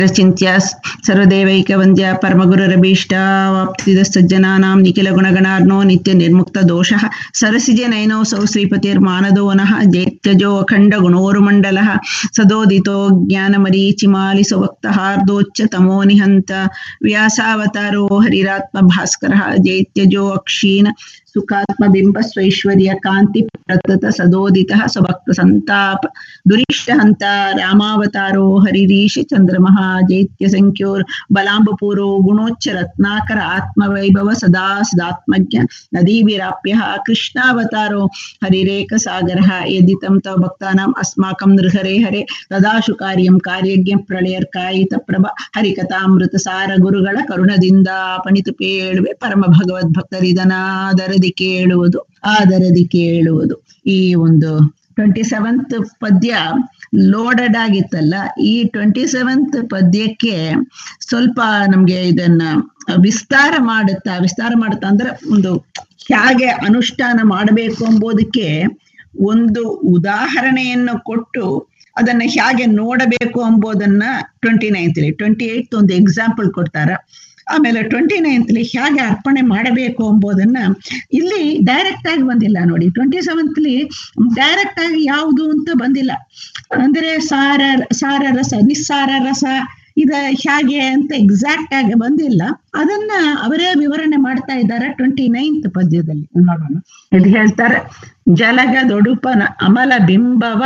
ಚಿಂತ್ಯ ಸರ್ವದೇವೈಕವಂದ್ಯ ಪರಮಗುರುರಭೀಷ್ಟ ವಾಪ್ತಿದ ಸಜ್ಜನಾನಾಂ ನಿಖಿಲ ಗುಣಗಣಾರ್ನೋ ನಿತ್ಯ ನಿರ್ಮುಕ್ತ ದೋಷಃ ಸರಸಿಜೆ ನೈನೋಸೌ ಶ್ರೀಪತಿರ್ಮಾನದೋ ನಃ ಜೇತ್ಯಜೋ ಅಖಂಡ ಗುಣೋರುಮಂಡಲಃ ಸದೋದಿತೋ ಜ್ಞಾನಮರೀಚಿಮಾಲಿ ಸುವಕ್ತಹಾರ್ದೋಚ್ಚ ತಮೋ ನಿಹಂತ ವ್ಯಾಸಾವತಾರೋ ಹರಿರಾತ್ಮ ಭಾಸ್ಕರಃ ಜೈತ್ಯಜೋ ಅಕ್ಷೀಣ ಸುಖಾತ್ಮ ಬಿಂಬ ಸ್ವೈಶ್ವರ್ಯ ಕಾಂತಿ ಪ್ರತತ ಸದೋದಿತ ಸ್ವಭಕ್ತ ಸಂತಾಪ ದುರಿಷ್ಟ ಹಂತ ರಾಮಾವತಾರೋ ಹರಿರೀಶ ಚಂದ್ರಮಃ ಜೈತ್ಯ ಸಂಖ್ಯೋರ್ ಬಲಾಂಬಪೂರೋ ಗುಣೋಚ್ಚ ರತ್ನಾಕರ ಆತ್ಮವೈಭವ ಸದಾ ಸದಾತ್ಮಜ್ಞ ನದೀವಿರಾಪ್ಯ ಕೃಷ್ಣಾವತಾರೋ ಹರಿರೇಕ ಸಾಗರ ಯದಿತಂ ತವ ಭಕ್ತಾನಾಂ ಅಸ್ಮಾಕಂ ನೃಹರೆ ಹರೆ ತದಾಶು ಕಾರ್ಯಂ ಕಾರ್ಯಜ್ಞ ಪ್ರಳಯರ್ಕಾಯಿತ ಪ್ರಭ ಹರಿಕಥಾಮೃತ ಸಾರ ಗುರುಗಳ ಕರುಣದಿಂದ ಪಣಿತು ಪೇಳುವೆ ಪರಮ ಭಗವದ್ ಭಕ್ತರಿದನಾದರದಿ ಕೇಳುವುದು ಆದರದಿ ಕೇಳುವುದು ಈ ಒಂದು ಟ್ವೆಂಟಿ ಸೆವೆಂತ್ ಪದ್ಯ ಲೋಡೆಡ್ ಆಗಿತ್ತಲ್ಲ ಈ ಟ್ವೆಂಟಿ ಸೆವೆಂತ್ ಪದ್ಯಕ್ಕೆ ಸ್ವಲ್ಪ ನಮ್ಗೆ ಇದನ್ನ ವಿಸ್ತಾರ ಮಾಡುತ್ತಾ ವಿಸ್ತಾರ ಮಾಡುತ್ತಾ ಅಂದ್ರೆ ಒಂದು ಹೇಗೆ ಅನುಷ್ಠಾನ ಮಾಡಬೇಕು ಎಂಬುದಕ್ಕೆ ಒಂದು ಉದಾಹರಣೆಯನ್ನು ಕೊಟ್ಟು ಅದನ್ನ ಹೇಗೆ ನೋಡಬೇಕು ಎಂಬುದನ್ನ ಟ್ವೆಂಟಿ ನೈನ್ತ್ಲಿ ಟ್ವೆಂಟಿ ಏಯ್ತ್ ಒಂದು ಎಕ್ಸಾಂಪಲ್ ಕೊಡ್ತಾರ ಆಮೇಲೆ ಟ್ವೆಂಟಿ ನೈನ್ತ್ಲಿ ಹೇಗೆ ಅರ್ಪಣೆ ಮಾಡಬೇಕು ಎಂಬುದನ್ನ ಇಲ್ಲಿ ಡೈರೆಕ್ಟ್ ಆಗಿ ಬಂದಿಲ್ಲ ನೋಡಿ ಟ್ವೆಂಟಿ ಸೆವೆಂತ್ಲಿ ಡೈರೆಕ್ಟ್ ಆಗಿ ಯಾವುದು ಅಂತ ಬಂದಿಲ್ಲ ಅಂದ್ರೆ ಸಾರ ಸಾರ ರಸ ನಿಸ್ಸಾರ ರಸ ಇದ ಹೇಗೆ ಅಂತ ಎಕ್ಸಾಕ್ಟ್ ಆಗಿ ಬಂದಿಲ್ಲ ಅದನ್ನ ಅವರೇ ವಿವರಣೆ ಮಾಡ್ತಾ ಇದ್ದಾರೆ ಟ್ವೆಂಟಿ ನೈನ್ತ್ ಪದ್ಯದಲ್ಲಿ ನೋಡೋಣ ಇದು ಹೇಳ್ತಾರೆ ಜಲಗದೊಡುಪನ ಅಮಲ ಬಿಂಬವ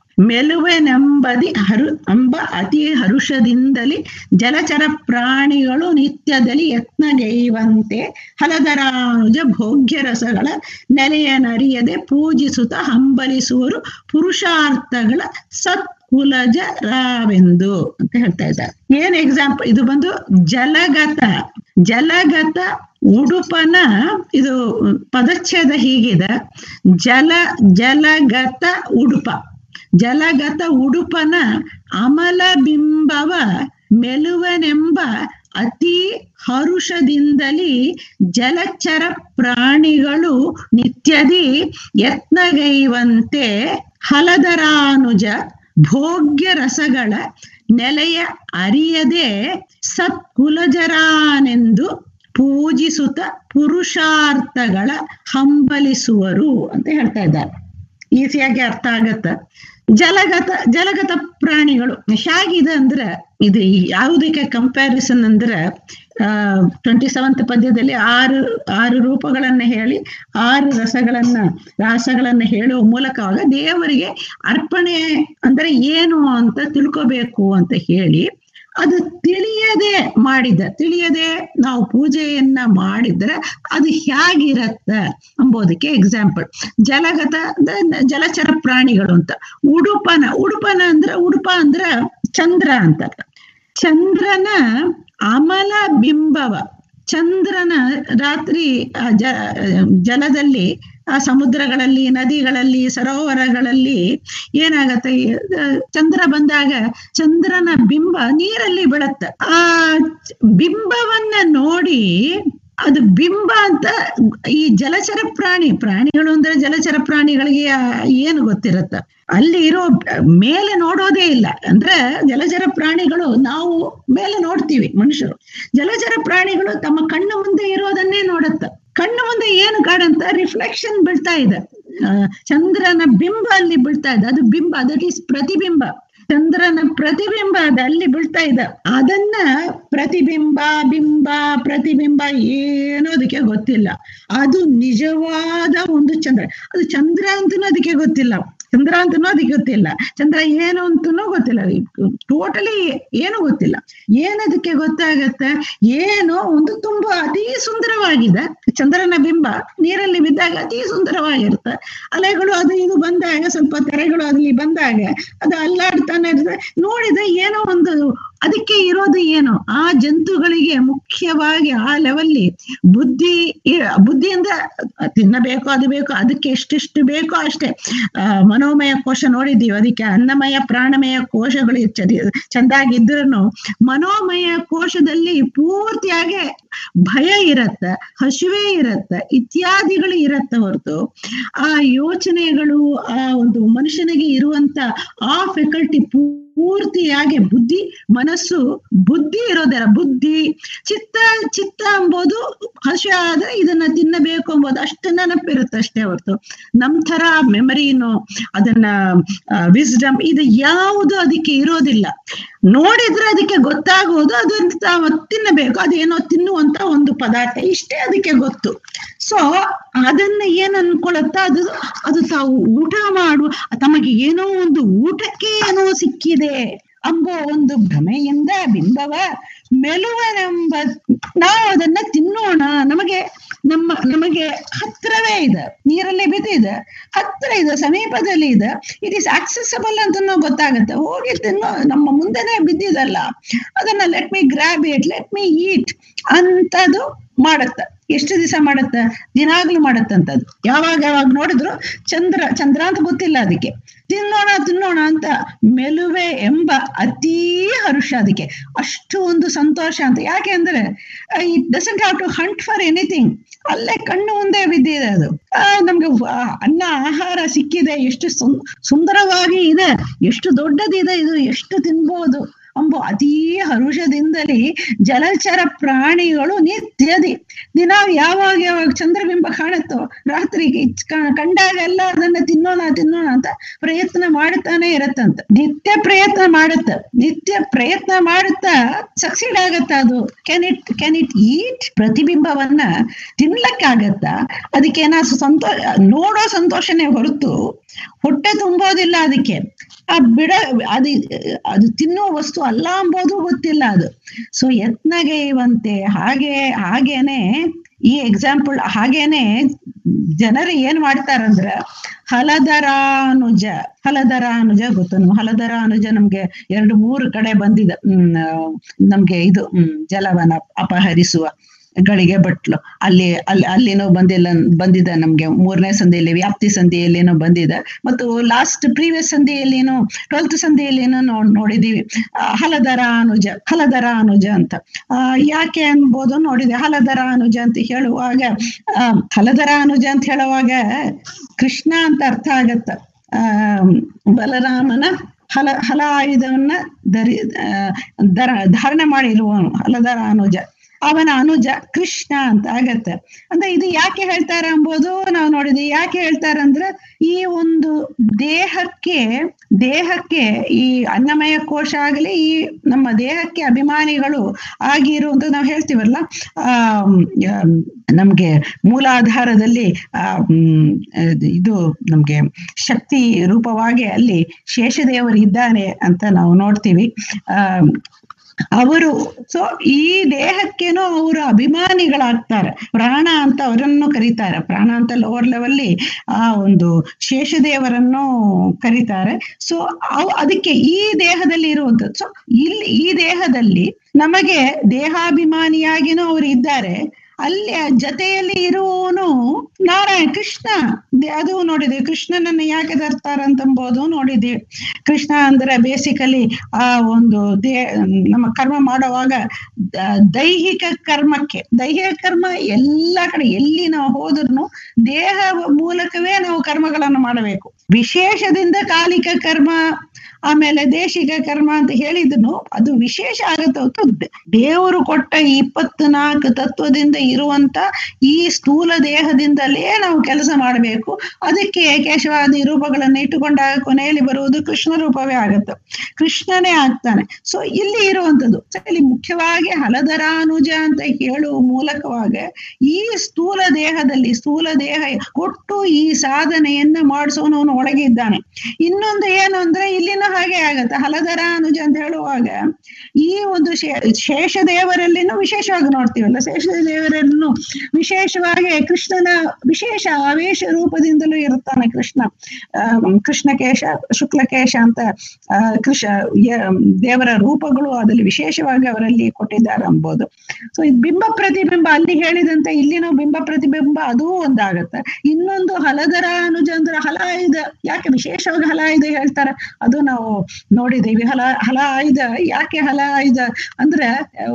ಮೆಲುವೆನೆಂಬದಿ ಹರು ಅಂಬ ಅತಿ ಹರುಷದಿಂದಲಿ ಜಲಚರ ಪ್ರಾಣಿಗಳು ನಿತ್ಯದಲ್ಲಿ ಯತ್ನಗೈವಂತೆ ಹಲದರಾನುಜ ಭೋಗ್ಯ ರಸಗಳ ನೆಲೆಯನರಿಯದೆ ಪೂಜಿಸುತ್ತ ಹಂಬಲಿಸುವರು ಪುರುಷಾರ್ಥಗಳ ಸತ್ ಕುಲಜ ರಾವೆಂದು ಅಂತ ಹೇಳ್ತಾ ಇದ್ದಾರೆ ಏನ್ ಎಕ್ಸಾಂಪಲ್ ಇದು ಬಂದು ಜಲಗತ ಜಲಗತ ಉಡುಪನ ಇದು ಪದಚ್ಛೇದ ಹೀಗಿದೆ ಜಲ ಜಲಗತ ಉಡುಪ ಜಲಗತ ಉಡುಪನ ಅಮಲ ಬಿಂಬವ ಮೆಲುವನೆಂಬ ಅತಿ ಹರುಷದಿಂದಲಿ ಜಲಚರ ಪ್ರಾಣಿಗಳು ನಿತ್ಯದಿ ಯತ್ನಗೈವಂತೆ ಹಲದರಾನುಜ ಭೋಗ್ಯ ರಸಗಳ ನೆಲೆಯ ಅರಿಯದೆ ಸತ್ಕುಲಜರಾನೆಂದು ಪೂಜಿಸುತ್ತ ಪುರುಷಾರ್ಥಗಳ ಹಂಬಲಿಸುವರು ಅಂತ ಹೇಳ್ತಾ ಇದ್ದಾರೆ ಈಸಿಯಾಗಿ ಅರ್ಥ ಆಗತ್ತ ಜಲಗತ ಜಲಗತ ಪ್ರಾಣಿಗಳು ಹೇಗಿದೆ ಅಂದ್ರೆ ಇದು ಯಾವುದಕ್ಕೆ ಕಂಪ್ಯಾರಿಸನ್ ಅಂದ್ರೆ ಆ ಟ್ವೆಂಟಿ ಸೆವೆಂತ್ ಪದ್ಯದಲ್ಲಿ ಆರು ಆರು ರೂಪಗಳನ್ನ ಹೇಳಿ ಆರು ರಸಗಳನ್ನ ರಾಸಗಳನ್ನ ಹೇಳುವ ಮೂಲಕವಾಗ ದೇವರಿಗೆ ಅರ್ಪಣೆ ಅಂದ್ರೆ ಏನು ಅಂತ ತಿಳ್ಕೋಬೇಕು ಅಂತ ಹೇಳಿ ಅದು ತಿಳಿಯದೆ ಮಾಡಿದ ತಿಳಿಯದೆ ನಾವು ಪೂಜೆಯನ್ನ ಮಾಡಿದ್ರೆ ಅದು ಹೇಗಿರತ್ತ ಎಂಬುದಕ್ಕೆ ಎಕ್ಸಾಂಪಲ್ ಜಲಗತ ಜಲಚರ ಪ್ರಾಣಿಗಳು ಅಂತ ಉಡುಪನ ಉಡುಪನ ಅಂದ್ರೆ ಉಡುಪ ಅಂದ್ರ ಚಂದ್ರ ಅಂತ ಚಂದ್ರನ ಅಮಲ ಬಿಂಬವ ಚಂದ್ರನ ರಾತ್ರಿ ಜ ಜಲದಲ್ಲಿ ಆ ಸಮುದ್ರಗಳಲ್ಲಿ ನದಿಗಳಲ್ಲಿ ಸರೋವರಗಳಲ್ಲಿ ಏನಾಗತ್ತೆ ಚಂದ್ರ ಬಂದಾಗ ಚಂದ್ರನ ಬಿಂಬ ನೀರಲ್ಲಿ ಬೀಳತ್ತ ಆ ಬಿಂಬವನ್ನ ನೋಡಿ ಅದು ಬಿಂಬ ಅಂತ ಈ ಜಲಚರ ಪ್ರಾಣಿ ಪ್ರಾಣಿಗಳು ಅಂದ್ರೆ ಜಲಚರ ಪ್ರಾಣಿಗಳಿಗೆ ಏನು ಗೊತ್ತಿರತ್ತ ಅಲ್ಲಿ ಇರೋ ಮೇಲೆ ನೋಡೋದೇ ಇಲ್ಲ ಅಂದ್ರೆ ಜಲಚರ ಪ್ರಾಣಿಗಳು ನಾವು ಮೇಲೆ ನೋಡ್ತೀವಿ ಮನುಷ್ಯರು ಜಲಚರ ಪ್ರಾಣಿಗಳು ತಮ್ಮ ಕಣ್ಣು ಮುಂದೆ ಇರೋದನ್ನೇ ನೋಡತ್ತ ಕಣ್ಣು ಮುಂದೆ ಏನು ಕಾಣಂತ ರಿಫ್ಲೆಕ್ಷನ್ ಬೀಳ್ತಾ ಇದೆ ಚಂದ್ರನ ಬಿಂಬ ಅಲ್ಲಿ ಬೀಳ್ತಾ ಇದೆ ಅದು ಬಿಂಬ ದಟ್ ಈಸ್ ಪ್ರತಿಬಿಂಬ ಚಂದ್ರನ ಪ್ರತಿಬಿಂಬ ಅದು ಅಲ್ಲಿ ಬೀಳ್ತಾ ಇದೆ ಅದನ್ನ ಪ್ರತಿಬಿಂಬ ಬಿಂಬ ಪ್ರತಿಬಿಂಬ ಏನೋ ಅದಕ್ಕೆ ಗೊತ್ತಿಲ್ಲ ಅದು ನಿಜವಾದ ಒಂದು ಚಂದ್ರ ಅದು ಚಂದ್ರ ಅಂತನೂ ಅದಕ್ಕೆ ಗೊತ್ತಿಲ್ಲ ಚಂದ್ರ ಅಂತನೂ ಅದಕ್ಕೆ ಗೊತ್ತಿಲ್ಲ ಚಂದ್ರ ಏನು ಅಂತನೂ ಗೊತ್ತಿಲ್ಲ ಟೋಟಲಿ ಏನು ಗೊತ್ತಿಲ್ಲ ಏನದಕ್ಕೆ ಗೊತ್ತಾಗತ್ತೆ ಏನೋ ಒಂದು ತುಂಬಾ ಅತಿ ಸುಂದರವಾಗಿದೆ ಚಂದ್ರನ ಬಿಂಬ ನೀರಲ್ಲಿ ಬಿದ್ದಾಗ ಅತಿ ಸುಂದರವಾಗಿರುತ್ತೆ ಅಲೆಗಳು ಅದು ಇದು ಬಂದಾಗ ಸ್ವಲ್ಪ ತೆರೆಗಳು ಅಲ್ಲಿ ಬಂದಾಗ ಅದು ಅಲ್ಲಾಡ್ತಾನೆ ಇರ್ತದೆ ನೋಡಿದ್ರೆ ಏನೋ ಒಂದು ಅದಕ್ಕೆ ಇರೋದು ಏನು ಆ ಜಂತುಗಳಿಗೆ ಮುಖ್ಯ ಮುಖ್ಯವಾಗಿ ಆ ಲೆವೆಲ್ಲಿ ಬುದ್ಧಿ ಇ- ಬುದ್ಧಿಯಿಂದ ತಿನ್ನಬೇಕು ಅದು ಬೇಕು ಅದಕ್ಕೆ ಎಷ್ಟೆಷ್ಟು ಬೇಕೋ ಅಷ್ಟೇ ಆ, ಮನೋಮಯ ಕೋಶ ನೋಡಿದ್ದೀವಿ ಅದಕ್ಕೆ ಅನ್ನಮಯ ಪ್ರಾಣಮಯ ಕೋಶಗಳು ಚರಿ ಚಂದಾಗಿದ್ರು ಮನೋಮಯ ಕೋಶದಲ್ಲಿ ಪೂರ್ತಿಯಾಗಿ ಭಯ ಇರತ್ತ ಹಸಿವೆ ಇರತ್ತ ಇತ್ಯಾದಿಗಳು ಇರತ್ತ ಹೊರತು ಆ ಯೋಚನೆಗಳು ಆ ಒಂದು ಮನುಷ್ಯನಿಗೆ ಇರುವಂತ ಆ ಫೆಕಲ್ಟಿ ಪೂರ್ತಿಯಾಗಿ ಬುದ್ಧಿ ಮನಸ್ಸು ಬುದ್ಧಿ ಇರೋದರ ಬುದ್ಧಿ ಚಿತ್ತ ಚಿತ್ತ ಎಂಬುದು ಹಸಿ ಆದ್ರೆ ಇದನ್ನ ತಿನ್ನಬೇಕು ಎಂಬುದು ಅಷ್ಟು ನೆನಪಿರುತ್ತೆ ಅಷ್ಟೇ ಹೊರತು ನಮ್ ತರ ಮೆಮರಿನು ಅದನ್ನ ವಿಸ್ಡಮ್ ಇದು ಯಾವುದು ಅದಕ್ಕೆ ಇರೋದಿಲ್ಲ ನೋಡಿದ್ರೆ ಅದಕ್ಕೆ ಗೊತ್ತಾಗೋದು ಅದನ್ನ ತಾವು ತಿನ್ನಬೇಕು ಅದೇನೋ ತಿನ್ನುವಂತ ಒಂದು ಪದಾರ್ಥ ಇಷ್ಟೇ ಅದಕ್ಕೆ ಗೊತ್ತು ಸೊ ಅದನ್ನ ಏನ್ ಅನ್ಕೊಳತ್ತ ಅದು ಅದು ತಾವು ಊಟ ಮಾಡುವ ತಮಗೆ ಏನೋ ಒಂದು ಊಟಕ್ಕೆ ಏನೋ ಸಿಕ್ಕಿದೆ ಅಂಬೋ ಒಂದು ಭ್ರಮೆಯಿಂದ ಬಿಂಬವ ಮೆಲುವನೆಂಬ ನಾವು ಅದನ್ನ ತಿನ್ನೋಣ ನಮಗೆ ನಮ್ಮ ನಮಗೆ ಹತ್ರವೇ ಇದೆ ನೀರಲ್ಲಿ ಬಿದ್ದಿದೆ ಹತ್ರ ಇದೆ ಸಮೀಪದಲ್ಲಿ ಇದೆ ಇಟ್ ಈಸ್ ಆಕ್ಸೆಸಬಲ್ ಅಂತ ಗೊತ್ತಾಗುತ್ತೆ ಹೋಗಿ ತಿನ್ನೋ ನಮ್ಮ ಮುಂದೆನೆ ಬಿದ್ದಿದಲ್ಲ ಅದನ್ನ let me grab it let me eat ಅಂತದು ಮಾಡತ್ತ ಎಷ್ಟು ದಿವಸ ಮಾಡತ್ತ ದಿನಾಗ್ಲೂ ಮಾಡತ್ತಂತದ್ದು ಯಾವಾಗ ಯಾವಾಗ ನೋಡಿದ್ರು ಚಂದ್ರ ಚಂದ್ರ ಅಂತ ಗೊತ್ತಿಲ್ಲ ಅದಕ್ಕೆ ತಿನ್ನೋಣ ತಿನ್ನೋಣ ಅಂತ ಮೆಲುವೆ ಎಂಬ ಅತೀ ಹರುಷ ಅದಕ್ಕೆ ಅಷ್ಟು ಒಂದು ಸಂತೋಷ ಅಂತ ಯಾಕೆ ಅಂದ್ರೆ it doesn't have to hunt for anything ಅಲ್ಲೇ ಕಣ್ಣು ಮುಂದೆ ಬಿದ್ದಿದೆ ಅದು ಆ, ನಮ್ಗೆ ಆ, ಅನ್ನ ಆಹಾರ ಸಿಕ್ಕಿದೆ ಎಷ್ಟು ಸುಂ- ಸುಂದರವಾಗಿ ಇದೆ ಎಷ್ಟು ದೊಡ್ಡದಿದೆ ಇದು ಎಷ್ಟು ತಿನ್ಬೋದು ಎಂಬ ಅತೀ ಹರುಷದಿಂದಲೇ ಜಲಚರ ಪ್ರಾಣಿಗಳು ನಿತ್ಯದಿ ದಿನ ಯಾವಾಗ ಯಾವಾಗ ಚಂದ್ರಬಿಂಬ ಕಾಣುತ್ತೋ ರಾತ್ರಿಗೆ ಕ- ಕಂಡಾಗೆಲ್ಲ ಅದನ್ನ ತಿನ್ನೋಣ ತಿನ್ನೋಣ ಅಂತ ಪ್ರಯತ್ನ ಮಾಡುತ್ತಾನೆ ಇರತ್ತಂತ ನಿತ್ಯ ಪ್ರಯತ್ನ ಮಾಡುತ್ತ ನಿತ್ಯ ಪ್ರಯತ್ನ ಮಾಡುತ್ತಾ ಸಕ್ಸೀಡ್ ಆಗತ್ತ ಅದು can it can it eat ಪ್ರತಿಬಿಂಬವನ್ನ ತಿನ್ಲಕ್ಕಾಗತ್ತಾ ಅದಕ್ಕೆ ಏನಾದ್ರು ಸಂತೋಷ ನೋಡೋ ಸಂತೋಷನೇ ಹೊರತು ಹೊಟ್ಟೆ ತುಂಬೋದಿಲ್ಲ ಅದಕ್ಕೆ ಆ ಬಿಡ ಅದು ಅದು ತಿನ್ನುವ ವಸ್ತು ಅಲ್ಲ ಎಂಬುದು ಗೊತ್ತಿಲ್ಲ ಅದು ಸೊ ಯತ್ನಗೈವಂತೆ ಹಾಗೆ ಹಾಗೇನೆ ಈ ಎಕ್ಸಾಂಪಲ್ ಹಾಗೇನೆ ಜನರು ಏನ್ ಮಾಡ್ತಾರಂದ್ರ ಹಲದರಾನುಜ ಹಲದರಾನುಜ ಗೊತ್ತು ನಾವು ಹಲದರಾನುಜ ನಮ್ಗೆ ಎರಡು ಮೂರು ಕಡೆ ಬಂದಿದೆ ಹ್ಮ್ ಆ, ನಮ್ಗೆ ಇದು ಹ್ಮ್ ಜಲವನ ಅಪಹರಿಸುವ ಗಳಿಗೆ ಬಟ್ಲು ಅಲ್ಲಿ ಅಲ್ಲಿ ಅಲ್ಲಿನೋ ಬಂದಿಲ್ಲ ಬಂದಿದೆ ನಮ್ಗೆ ಮೂರನೇ ಸಂಧಿಯಲ್ಲಿ ವ್ಯಾಪ್ತಿ ಸಂಧಿಯಲ್ಲೇನೋ ಬಂದಿದೆ ಮತ್ತು ಲಾಸ್ಟ್ ಪ್ರೀವಿಯಸ್ ಸಂಧಿಯಲ್ಲೇನೋ ಟ್ವೆಲ್ತ್ ಸಂಧಿಯಲ್ಲೇನೋ ನೋಡ್ ನೋಡಿದೀವಿ ಆ, ಹಲದರ ಅನುಜ ಹಲದರ ಅನುಜ ಅಂತ ಆ ಯಾಕೆ ಅನ್ಬೋದು ನೋಡಿದೆ ಹಲದರ ಅನುಜ ಅಂತ ಹೇಳುವಾಗ ಆ ಹಲದರ ಅನುಜ ಅಂತ ಹೇಳುವಾಗ ಕೃಷ್ಣ ಅಂತ ಅರ್ಥ ಆಗತ್ತ ಆ ಬಲರಾಮನ ಹಲ ಹಲ ಆಯುಧವನ್ನ ಧರಿ ಆ, ಧರ ಧಾರಣೆ ಮಾಡಿರುವವನು ಹಲದರ ಅನುಜ ಅವನ ಅನುಜ ಕೃಷ್ಣ ಅಂತ ಆಗತ್ತೆ ಅಂದ್ರೆ ಇದು ಯಾಕೆ ಹೇಳ್ತಾರೆ ಎಂಬುದು ನಾವು ನೋಡಿದ್ವಿ ಯಾಕೆ ಹೇಳ್ತಾರೆ ಅಂದ್ರೆ ಈ ಒಂದು ದೇಹಕ್ಕೆ ದೇಹಕ್ಕೆ ಈ ಅನ್ನಮಯ ಕೋಶ ಆಗಲಿ ಈ ನಮ್ಮ ದೇಹಕ್ಕೆ ಅಭಿಮಾನಿಗಳು ಆಗಿರುವಂತ ನಾವು ಹೇಳ್ತೀವಲ್ಲ ಆ ಆಮ್, ನಮ್ಗೆ ಮೂಲಾಧಾರದಲ್ಲಿ ಆ ಮ್, ಅದ್- ಇದು ನಮ್ಗೆ ಶಕ್ತಿ ರೂಪವಾಗಿ ಅಲ್ಲಿ ಶೇಷದೇವರು ಇದ್ದಾನೆ ಅಂತ ನಾವು ನೋಡ್ತೀವಿ ಆ ಅವರು ಸೊ ಈ ದೇಹಕ್ಕೇನೋ ಅವರು ಅಭಿಮಾನಿಗಳಾಗ್ತಾರೆ ಪ್ರಾಣ ಅಂತ ಅವರನ್ನು ಕರೀತಾರೆ ಪ್ರಾಣ ಅಂತ ಲೋವರ್ ಲೆವೆಲ್ಲಿ ಆ ಒಂದು ಶೇಷದೇವರನ್ನು ಕರೀತಾರೆ ಸೊ ಅವ್ ಅದಕ್ಕೆ ಈ ದೇಹದಲ್ಲಿ ಇರುವಂಥದ್ದು ಸೊ ಇಲ್ಲಿ ಈ ದೇಹದಲ್ಲಿ ನಮಗೆ ದೇಹಾಭಿಮಾನಿಯಾಗಿನೂ ಅವರು ಇದ್ದಾರೆ ಅಲ್ಲಿ ಆ ಜೊತೆಯಲ್ಲಿ ಇರುವವನು ನಾರಾಯಣ ಕೃಷ್ಣ ದೇ- ಅದು ನೋಡಿದ್ವಿ ಕೃಷ್ಣನನ್ನ ಯಾಕೆ ತರ್ತಾರೆ ಅಂತಂಬೋದು ನೋಡಿದ್ವಿ ಕೃಷ್ಣ ಅಂದ್ರೆ ಬೇಸಿಕಲಿ ಆ ಒಂದು ದೇ ನಮ್ಮ ಕರ್ಮ ಮಾಡುವಾಗ ದ- ದೈಹಿಕ ಕರ್ಮಕ್ಕೆ ದೈಹಿಕ ಕರ್ಮ ಎಲ್ಲ ಕಡೆ ಎಲ್ಲಿ ನಾವು ಹೋದ್ರು ದೇಹ ಮೂಲಕವೇ ನಾವು ಕರ್ಮಗಳನ್ನು ಮಾಡಬೇಕು ವಿಶೇಷದಿಂದ ಕಾಲಿಕ ಕರ್ಮ ಆಮೇಲೆ ದೇಶಿಕ ಕರ್ಮ ಅಂತ ಹೇಳಿದ್ರು ಅದು ವಿಶೇಷ ಆಗತ್ತೆ ಹೊರತು ದ- ದೇವರು ಕೊಟ್ಟ ಈ ಇಪ್ಪತ್ನಾಲ್ಕು ತತ್ವದಿಂದ ಇರುವಂತ ಈ ಸ್ಥೂಲ ದೇಹದಿಂದಲೇ ನಾವು ಕೆಲಸ ಮಾಡಬೇಕು ಅದಕ್ಕೆ ಕೇಶವಾದಿ ರೂಪಗಳನ್ನು ಇಟ್ಟುಕೊಂಡಾಗ ಕೊನೆಯಲ್ಲಿ ಬರುವುದು ಕೃಷ್ಣ ರೂಪವೇ ಆಗತ್ತೆ ಕೃಷ್ಣನೇ ಆಗ್ತಾನೆ ಸೊ ಇಲ್ಲಿ ಇರುವಂತದ್ದು ಸೊ ಇಲ್ಲಿ ಮುಖ್ಯವಾಗಿ ಹಲದರಾನುಜ ಅಂತ ಹೇಳುವ ಮೂಲಕವಾಗ ಈ ಸ್ಥೂಲ ದೇಹದಲ್ಲಿ ಸ್ಥೂಲ ದೇಹ ಕೊಟ್ಟು ಈ ಸಾಧನೆಯನ್ನ ಮಾಡಿಸೋನವನು ಒಳಗೆ ಇದ್ದಾನೆ ಇನ್ನೊಂದು ಏನು ಅಂದ್ರೆ ಇಲ್ಲಿನೂ ಹಾಗೆ ಆಗತ್ತೆ ಹಲಧರ ಅನುಜ ಅಂತ ಹೇಳುವಾಗ ಈ ಒಂದು ಶೇ- ಶೇಷ ದೇವರಲ್ಲಿನೂ ವಿಶೇಷವಾಗಿ ನೋಡ್ತೀವಲ್ಲ ಶೇಷ ದೇವರನ್ನು ವಿಶೇಷವಾಗಿ ಕೃಷ್ಣನ ವಿಶೇಷ ಆವೇಶ ರೂಪದಿಂದಲೂ ಇರುತ್ತಾನೆ ಕೃಷ್ಣ ಆ, ಕೃಷ್ಣಕೇಶ ಶುಕ್ಲಕೇಶ ಅಂತ ಆ, ಕೃಷ ಯ- ದೇವರ ರೂಪಗಳು ಅದರಲ್ಲಿ ವಿಶೇಷವಾಗಿ ಅವರಲ್ಲಿ ಕೊಟ್ಟಿದ್ದಾರೆ ಎಂಬುದು ಸೊ ಇದು ಬಿಂಬ ಪ್ರತಿಬಿಂಬ ಅಲ್ಲಿ ಹೇಳಿದಂತೆ ಇಲ್ಲಿನ ಬಿಂಬ ಪ್ರತಿಬಿಂಬ ಅದೂ ಒಂದಾಗತ್ತೆ ಇನ್ನೊಂದು ಹಲದರ ಅನುಜ ಅಂದ್ರೆ ಹಲಾಯುಧ ಯಾಕೆ ವಿಶೇಷವಾಗಿ ಹಲಾಯುಧ ಹೇಳ್ತಾರೆ ಅದು ನಾವು ನೋಡಿದೀವಿ ಹಲ ಹಲ ಆಯುಧ ಯಾಕೆ ಹಲ ಆಯುಧ ಅಂದ್ರೆ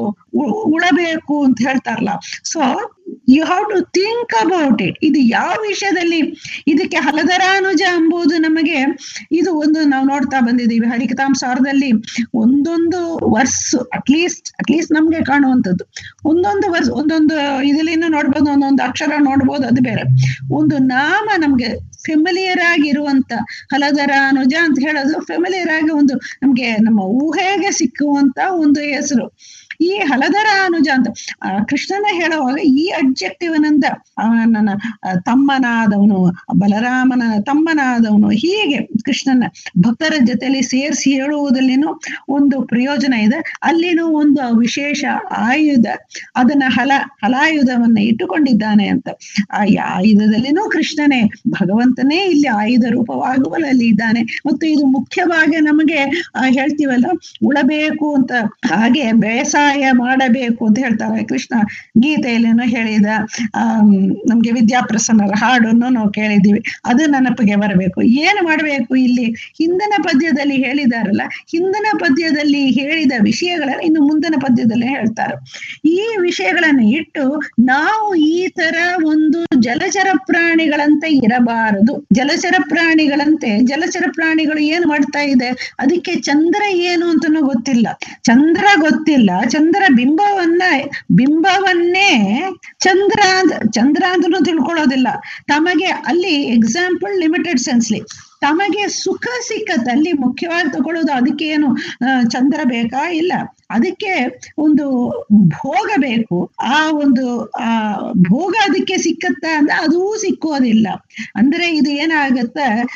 ಉ- ಉಳಬೇಕು ಅಂತ ಹೇಳ್ತಾರಲ್ಲ so you have to think about it ಇದು ಯಾವ ವಿಷಯದಲ್ಲಿ ಇದಕ್ಕೆ ಹಲದರಾನುಜ ಎಂಬುದು ನಮಗೆ ಇದು ಒಂದು ನಾವು ನೋಡ್ತಾ ಬಂದಿದ್ದೀವಿ ಹರಿಕತಾಂಸಾರದಲ್ಲಿ ಒಂದೊಂದು ವರ್ಸ್ ಅಟ್ಲೀಸ್ಟ್ ಅಟ್ಲೀಸ್ಟ್ ನಮ್ಗೆ ಕಾಣುವಂಥದ್ದು ಒಂದೊಂದು ವರ್ಸ್ ಒಂದೊಂದು ಇದಲ್ಲಿನೂ ನೋಡ್ಬೋದು ಒಂದೊಂದು ಅಕ್ಷರ ನೋಡ್ಬೋದು ಅದು ಬೇರೆ ಒಂದು ನಾಮ ನಮ್ಗೆ ಫೆಮಿಲಿಯರ್ ಆಗಿರುವಂತ ಹಲದರ ಅನುಜ ಅಂತ ಹೇಳೋದು ಫೆಮಿಲಿಯರ್ ಆಗಿ ಒಂದು ನಮ್ಗೆ ನಮ್ಮ ಊಹೆಗೆ ಸಿಕ್ಕುವಂತ ಒಂದು ಹೆಸರು ಈ ಹಲದರ ಅನುಜ ಅಂತ ಆ, ಕೃಷ್ಣನ ಹೇಳುವಾಗ ಈ ಅಬ್ಜೆಕ್ಟಿವ್ ನಂದ ನನ್ನ ಆ, ತಮ್ಮನಾದವನು ಬಲರಾಮನ ತಮ್ಮನಾದವನು ಹೀಗೆ ಕೃಷ್ಣನ ಭಕ್ತರ ಜೊತೆಲಿ ಸೇರಿಸಿ ಹೇಳುವುದಲ್ಲಿನೂ ಒಂದು ಪ್ರಯೋಜನ ಇದೆ ಅಲ್ಲಿನೂ ಒಂದು ವಿಶೇಷ ಆಯುಧ ಅದನ್ನ ಹಲ ಹಲಾಯುಧವನ್ನ ಇಟ್ಟುಕೊಂಡಿದ್ದಾನೆ ಅಂತ ಆ ಈ ಆಯುಧದಲ್ಲಿನೂ ಕೃಷ್ಣನೇ ಭಗವಂತನೇ ಇಲ್ಲಿ ಆಯುಧ ರೂಪವಾಗುವಲ್ಲಿ ಅಲ್ಲಿ ಇದ್ದಾನೆ ಮತ್ತು ಇದು ಮುಖ್ಯವಾಗಿ ನಮಗೆ ಆ, ಹೇಳ್ತೀವಲ್ಲ ಉಳಬೇಕು ಅಂತ ಹಾಗೆ ಬೇಸಾಯ ಮಾಡಬೇಕು ಅಂತ ಹೇಳ್ತಾರೆ ಕೃಷ್ಣ ಗೀತೆಯಲ್ಲೇನೋ ಹೇಳಿದ ಆಮ್, ನಮ್ಗೆ ವಿದ್ಯಾಪ್ರಸನ್ನರ ಹಾಡನ್ನು ನಾವು ಕೇಳಿದ್ದೀವಿ ಅದು ನೆನಪಿಗೆ ಬರಬೇಕು ಏನು ಮಾಡಬೇಕು ಇಲ್ಲಿ ಹಿಂದಿನ ಪದ್ಯದಲ್ಲಿ ಹೇಳಿದಾರಲ್ಲ ಹಿಂದಿನ ಪದ್ಯದಲ್ಲಿ ಹೇಳಿದ ವಿಷಯಗಳನ್ನ ಇನ್ನು ಮುಂದಿನ ಪದ್ಯದಲ್ಲಿ ಹೇಳ್ತಾರೆ ಈ ವಿಷಯಗಳನ್ನು ಇಟ್ಟು ನಾವು ಈ ತರ ಒಂದು ಜಲಚರ ಪ್ರಾಣಿಗಳಂತೆ ಇರಬಾರದು ಜಲಚರ ಪ್ರಾಣಿಗಳಂತೆ ಜಲಚರ ಪ್ರಾಣಿಗಳು ಏನು ಮಾಡ್ತಾ ಇದೆ ಅದಕ್ಕೆ ಚಂದ್ರ ಏನು ಅಂತನೂ ಗೊತ್ತಿಲ್ಲ ಚಂದ್ರ ಗೊತ್ತಿಲ್ಲ ಚಂದ್ರ ಬಿಂಬವನ್ನ ಬಿಂಬವನ್ನೇ ಚಂದ್ರ ಅಂತ ಚಂದ್ರ ಅಂತನೂ ತಿಳ್ಕೊಳ್ಳೋದಿಲ್ಲ ತಮಗೆ ಅಲ್ಲಿ ಎಕ್ಸಾಂಪಲ್ ಲಿಮಿಟೆಡ್ ಸೆನ್ಸ್ಲಿ ತಮಗೆ ಸುಖ ಸಿಕ್ಕತ್ತೆ ಅಲ್ಲಿ ಮುಖ್ಯವಾಗಿ ತಗೊಳ್ಳೋದು ಅದಕ್ಕೆ ಏನು ಆ, ಚಂದ್ರ ಬೇಕಾ ಇಲ್ಲ ಅದಕ್ಕೆ ಒಂದು ಭೋಗ ಬೇಕು ಆ ಒಂದು ಆ ಭೋಗ ಅದಕ್ಕೆ ಸಿಕ್ಕತ್ತ ಅಂದ್ರೆ ಅದೂ ಸಿಕ್ಕೋದಿಲ್ಲ ಅಂದ್ರೆ ಇದು ಏನಾಗತ್ತ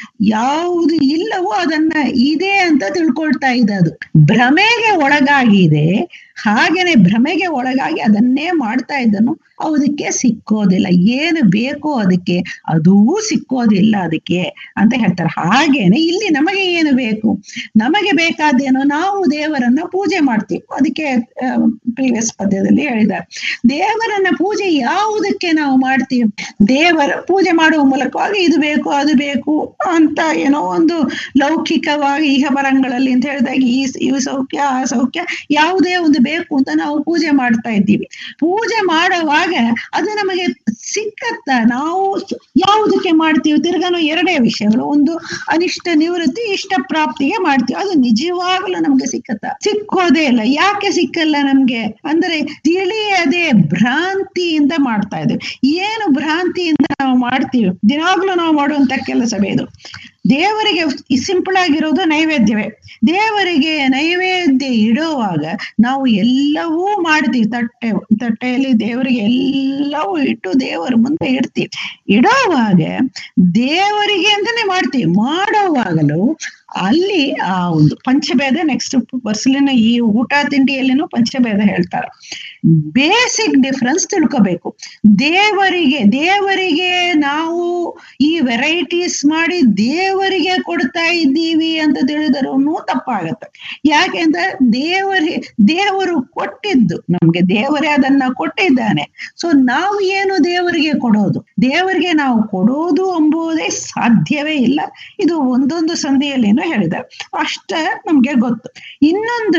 ಯಾವುದು ಇಲ್ಲವೋ ಅದನ್ನ ಇದೆ ಅಂತ ತಿಳ್ಕೊಳ್ತಾ ಇದೆ ಅದು ಭ್ರಮೆಗೆ ಒಳಗಾಗಿದೆ ಹಾಗೇನೆ ಭ್ರಮೆಗೆ ಒಳಗಾಗಿ ಅದನ್ನೇ ಮಾಡ್ತಾ ಇದ್ದನು ಅದಕ್ಕೆ ಸಿಕ್ಕೋದಿಲ್ಲ ಏನು ಬೇಕೋ ಅದಕ್ಕೆ ಅದೂ ಸಿಕ್ಕೋದಿಲ್ಲ ಅದಕ್ಕೆ ಅಂತ ಹೇಳ್ತಾರೆ ಹಾಗೇನೆ ಇಲ್ಲಿ ನಮಗೆ ಏನು ಬೇಕು ನಮಗೆ ಬೇಕಾದೇನೋ ನಾವು ದೇವರನ್ನ ಪೂಜೆ ಮಾಡ್ತೀವಿ ಅದಕ್ಕೆ ಪ್ರೀವಿಯಸ್ ಪದ್ಯದಲ್ಲಿ ಹೇಳಿದ್ದಾರೆ ದೇವರನ್ನ ಪೂಜೆ ಯಾವುದಕ್ಕೆ ನಾವು ಮಾಡ್ತೀವಿ ದೇವರ ಪೂಜೆ ಮಾಡುವ ಮೂಲಕವಾಗಿ ಇದು ಬೇಕು ಅದು ಬೇಕು ಅಂತ ಏನೋ ಒಂದು ಲೌಕಿಕವಾಗಿ ಇಹ ಬರಂಗಳಲ್ಲಿ ಅಂತ ಹೇಳಿದಾಗ ಈ ಇವು ಸೌಖ್ಯ ಆ ಸೌಖ್ಯ ಯಾವುದೇ ಒಂದು ಬೇಕು ಅಂತ ನಾವು ಪೂಜೆ ಮಾಡ್ತಾ ಇದ್ದೀವಿ ಪೂಜೆ ಮಾಡುವಾಗ ಅದು ನಮಗೆ ಸಿಕ್ಕತ್ತ ನಾವು ಸ- ಯಾವುದಕ್ಕೆ ಮಾಡ್ತೀವಿ ತಿರ್ಗಾನು ಎರಡೇ ವಿಷಯಗಳು ಒಂದು ಅನಿಷ್ಟ ನಿವೃತ್ತಿ ಇಷ್ಟ ಪ್ರಾಪ್ತಿಗೆ ಮಾಡ್ತೀವಿ ಅದು ನಿಜವಾಗ್ಲೂ ನಮ್ಗೆ ಸಿಕ್ಕತ್ತ ಸಿಕ್ಕೋದೇ ಇಲ್ಲ ಯಾಕೆ ಸಿಕ್ಕಲ್ಲ ನಮ್ಗೆ ಅಂದ್ರೆ ತಿಳಿಯದೆ ಭ್ರಾಂತಿಯಿಂದ ಮಾಡ್ತಾ ಇದ್ದೇವೆ ಏನು ಭ್ರಾಂತಿಯಿಂದ ನಾವು ಮಾಡ್ತೀವಿ ದಿನಾಗ್ಲೂ ನಾವು ಮಾಡುವಂತ ಕೆಲಸವೇ ಇದು ದೇವರಿಗೆ ಸಿಂಪಲ್ ಆಗಿರೋದು ನೈವೇದ್ಯವೇ ದೇವರಿಗೆ ನೈವೇದ್ಯ ಇಡುವಾಗ ನಾವು ಎಲ್ಲವೂ ಮಾಡ್ತೀವಿ ತಟ್ಟೆ ತಟ್ಟೆಯಲ್ಲಿ ದೇವರಿಗೆ ಎಲ್ಲವೂ ಇಟ್ಟು ದೇವರ ಮುಂದೆ ಇಡ್ತೀವಿ ಇಡೋವಾಗ ದೇವರಿಗೆ ಅಂತಾನೆ ಮಾಡ್ತೀವಿ ಮಾಡೋವಾಗಲೂ ಅಲ್ಲಿ ಆ ಒಂದು ಪಂಚಭೇದ ನೆಕ್ಸ್ಟ್ ಬರ್ಸಲಿನ ಈ ಊಟ ತಿಂಡಿಯಲ್ಲಿನೂ ಪಂಚಭೇದ ಹೇಳ್ತಾರೆ ಬೇಸಿಕ್ ಡಿಫ್ರೆನ್ಸ್ ತಿಳ್ಕೋಬೇಕು ದೇವರಿಗೆ ದೇವರಿಗೆ ನಾವು ಈ ವೆರೈಟೀಸ್ ಮಾಡಿ ದೇವರಿಗೆ ಕೊಡ್ತಾ ಇದ್ದೀವಿ ಅಂತ ತಿಳಿದರೂ ತಪ್ಪಾಗತ್ತೆ ಯಾಕೆಂದ್ರೆ ದೇವರಿಗೆ ದೇವರು ಕೊಟ್ಟಿದ್ದು ನಮ್ಗೆ ದೇವರೇ ಅದನ್ನ ಕೊಟ್ಟಿದ್ದಾನೆ ಸೊ ನಾವು ಏನು ದೇವರಿಗೆ ಕೊಡೋದು ದೇವರಿಗೆ ನಾವು ಕೊಡೋದು ಎಂಬುದೇ ಸಾಧ್ಯವೇ ಇಲ್ಲ ಇದು ಒಂದೊಂದು ಸಂಧಿಯಲ್ಲೇನೋ ಹೇಳಿದ್ದಾರೆ ಅಷ್ಟ ನಮ್ಗೆ ಗೊತ್ತು ಇನ್ನೊಂದು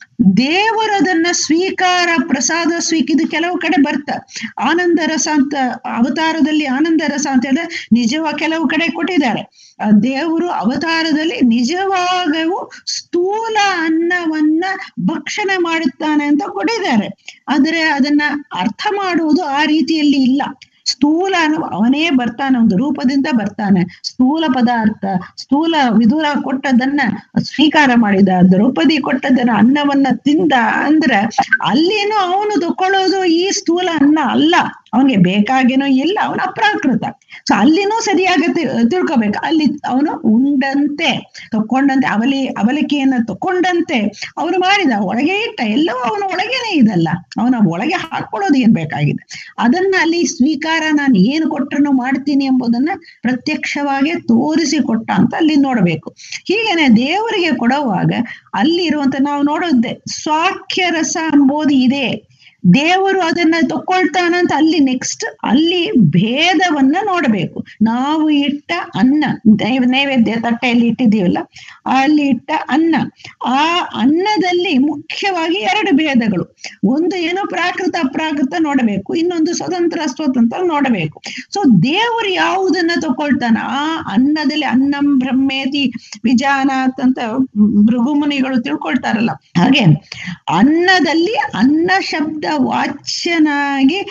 ದೇವರು ಅದನ್ನ ಸ್ವೀಕಾರ ಪ್ರಸಾದ ಸ್ವೀಕ ಇದು ಕೆಲವು ಕಡೆ ಬರ್ತ ಆನಂದ ರಸ ಅಂತ ಅವತಾರದಲ್ಲಿ ಆನಂದ ರಸ ಅಂತ ಹೇಳಿದ್ರೆ ನಿಜವ ಕೆಲವು ಕಡೆ ಕೊಟ್ಟಿದ್ದಾರೆ ಆ ದೇವರು ಅವತಾರದಲ್ಲಿ ನಿಜವಾಗವೂ ಸ್ಥೂಲ ಅನ್ನವನ್ನ ಭಕ್ಷಣೆ ಮಾಡುತ್ತಾನೆ ಅಂತ ಕೊಟ್ಟಿದ್ದಾರೆ ಆದರೆ ಅದನ್ನ ಅರ್ಥ ಮಾಡುವುದು ಆ ರೀತಿಯಲ್ಲಿ ಇಲ್ಲ ಸ್ಥೂಲ ಅನ್ನೋ- ಅವನೇ ಬರ್ತಾನೆ ಒಂದು ರೂಪದಿಂದ ಬರ್ತಾನೆ ಸ್ಥೂಲ ಪದಾರ್ಥ ಸ್ಥೂಲ ವಿದುರ ಕೊಟ್ಟದನ್ನ ಸ್ವೀಕಾರ ಮಾಡಿದ ದ್ರೌಪದಿ ಕೊಟ್ಟದನ್ನ ಅನ್ನವನ್ನ ತಿಂದ ಅಂದ್ರೆ ಅಲ್ಲೇನು ಅವನು ತಕೊಳ್ಳೋದು ಈ ಸ್ಥೂಲ ಅನ್ನ ಅಲ್ಲ ಅವನಿಗೆ ಬೇಕಾಗೇನೋ ಇಲ್ಲ ಅವನ ಅಪ್ರಾಕೃತ ಸೊ ಅಲ್ಲಿನೂ ಸರಿಯಾಗಿ ತಿ- ತಿಳ್ಕೊಬೇಕು ಅಲ್ಲಿ ಅವನು ಉಂಡಂತೆ ತಕೊಂಡಂತೆ ಅವಲಿ ಅವಲಿಕೆಯನ್ನ ತಕೊಂಡಂತೆ ಅವನು ಮಾಡಿದ ಒಳಗೆ ಇಟ್ಟ ಎಲ್ಲವೂ ಅವನ ಒಳಗೇನೆ ಇದಲ್ಲ ಅವನ ಒಳಗೆ ಹಾಕೊಳ್ಳೋದು ಏನ್ ಬೇಕಾಗಿದೆ ಅದನ್ನ ಅಲ್ಲಿ ಸ್ವೀಕಾರ ನಾನು ಏನು ಕೊಟ್ಟರು ಮಾಡ್ತೀನಿ ಎಂಬುದನ್ನ ಪ್ರತ್ಯಕ್ಷವಾಗಿ ತೋರಿಸಿ ಕೊಟ್ಟ ಅಂತ ಅಲ್ಲಿ ನೋಡಬೇಕು ಹೀಗೇನೆ ದೇವರಿಗೆ ಕೊಡುವಾಗ ಅಲ್ಲಿ ಇರುವಂತ ನಾವು ನೋಡೋದೆ ಸ್ವಾಖ್ಯ ರಸ ಎಂಬುದು ಇದೆ ದೇವರು ಅದನ್ನ ತಕೊಳ್ತಾನಂತ ಅಲ್ಲಿ ನೆಕ್ಸ್ಟ್ ಅಲ್ಲಿ ಭೇದವನ್ನ ನೋಡಬೇಕು ನಾವು ಇಟ್ಟ ಅನ್ನ ನೈವ್- ನೈವೇದ್ಯ ತಟ್ಟೆಯಲ್ಲಿ ಇಟ್ಟಿದ್ದೀವಲ್ಲ ಅಲ್ಲಿ ಇಟ್ಟ ಅನ್ನ ಆ ಅನ್ನದಲ್ಲಿ ಮುಖ್ಯವಾಗಿ ಎರಡು ಭೇದಗಳು ಒಂದು ಏನೋ ಪ್ರಾಕೃತ ಅಪ್ರಾಕೃತ ನೋಡಬೇಕು ಇನ್ನೊಂದು ಸ್ವತಂತ್ರ ಸ್ವತಂತ್ರ ನೋಡಬೇಕು ಸೊ ದೇವರು ಯಾವುದನ್ನ ತಕೊಳ್ತಾನ ಆ ಅನ್ನದಲ್ಲಿ ಅನ್ನಂ ಬ್ರಹ್ಮೇತಿ ವಿಜಾನಾತ್ ಅಂತ ಭೃಗುಮುನಿಗಳು ತಿಳ್ಕೊಳ್ತಾರಲ್ಲ ಹಾಗೆ ಅನ್ನದಲ್ಲಿ ಅನ್ನ ಶಬ್ದ ವಾಚ್ಯನಾಗಿ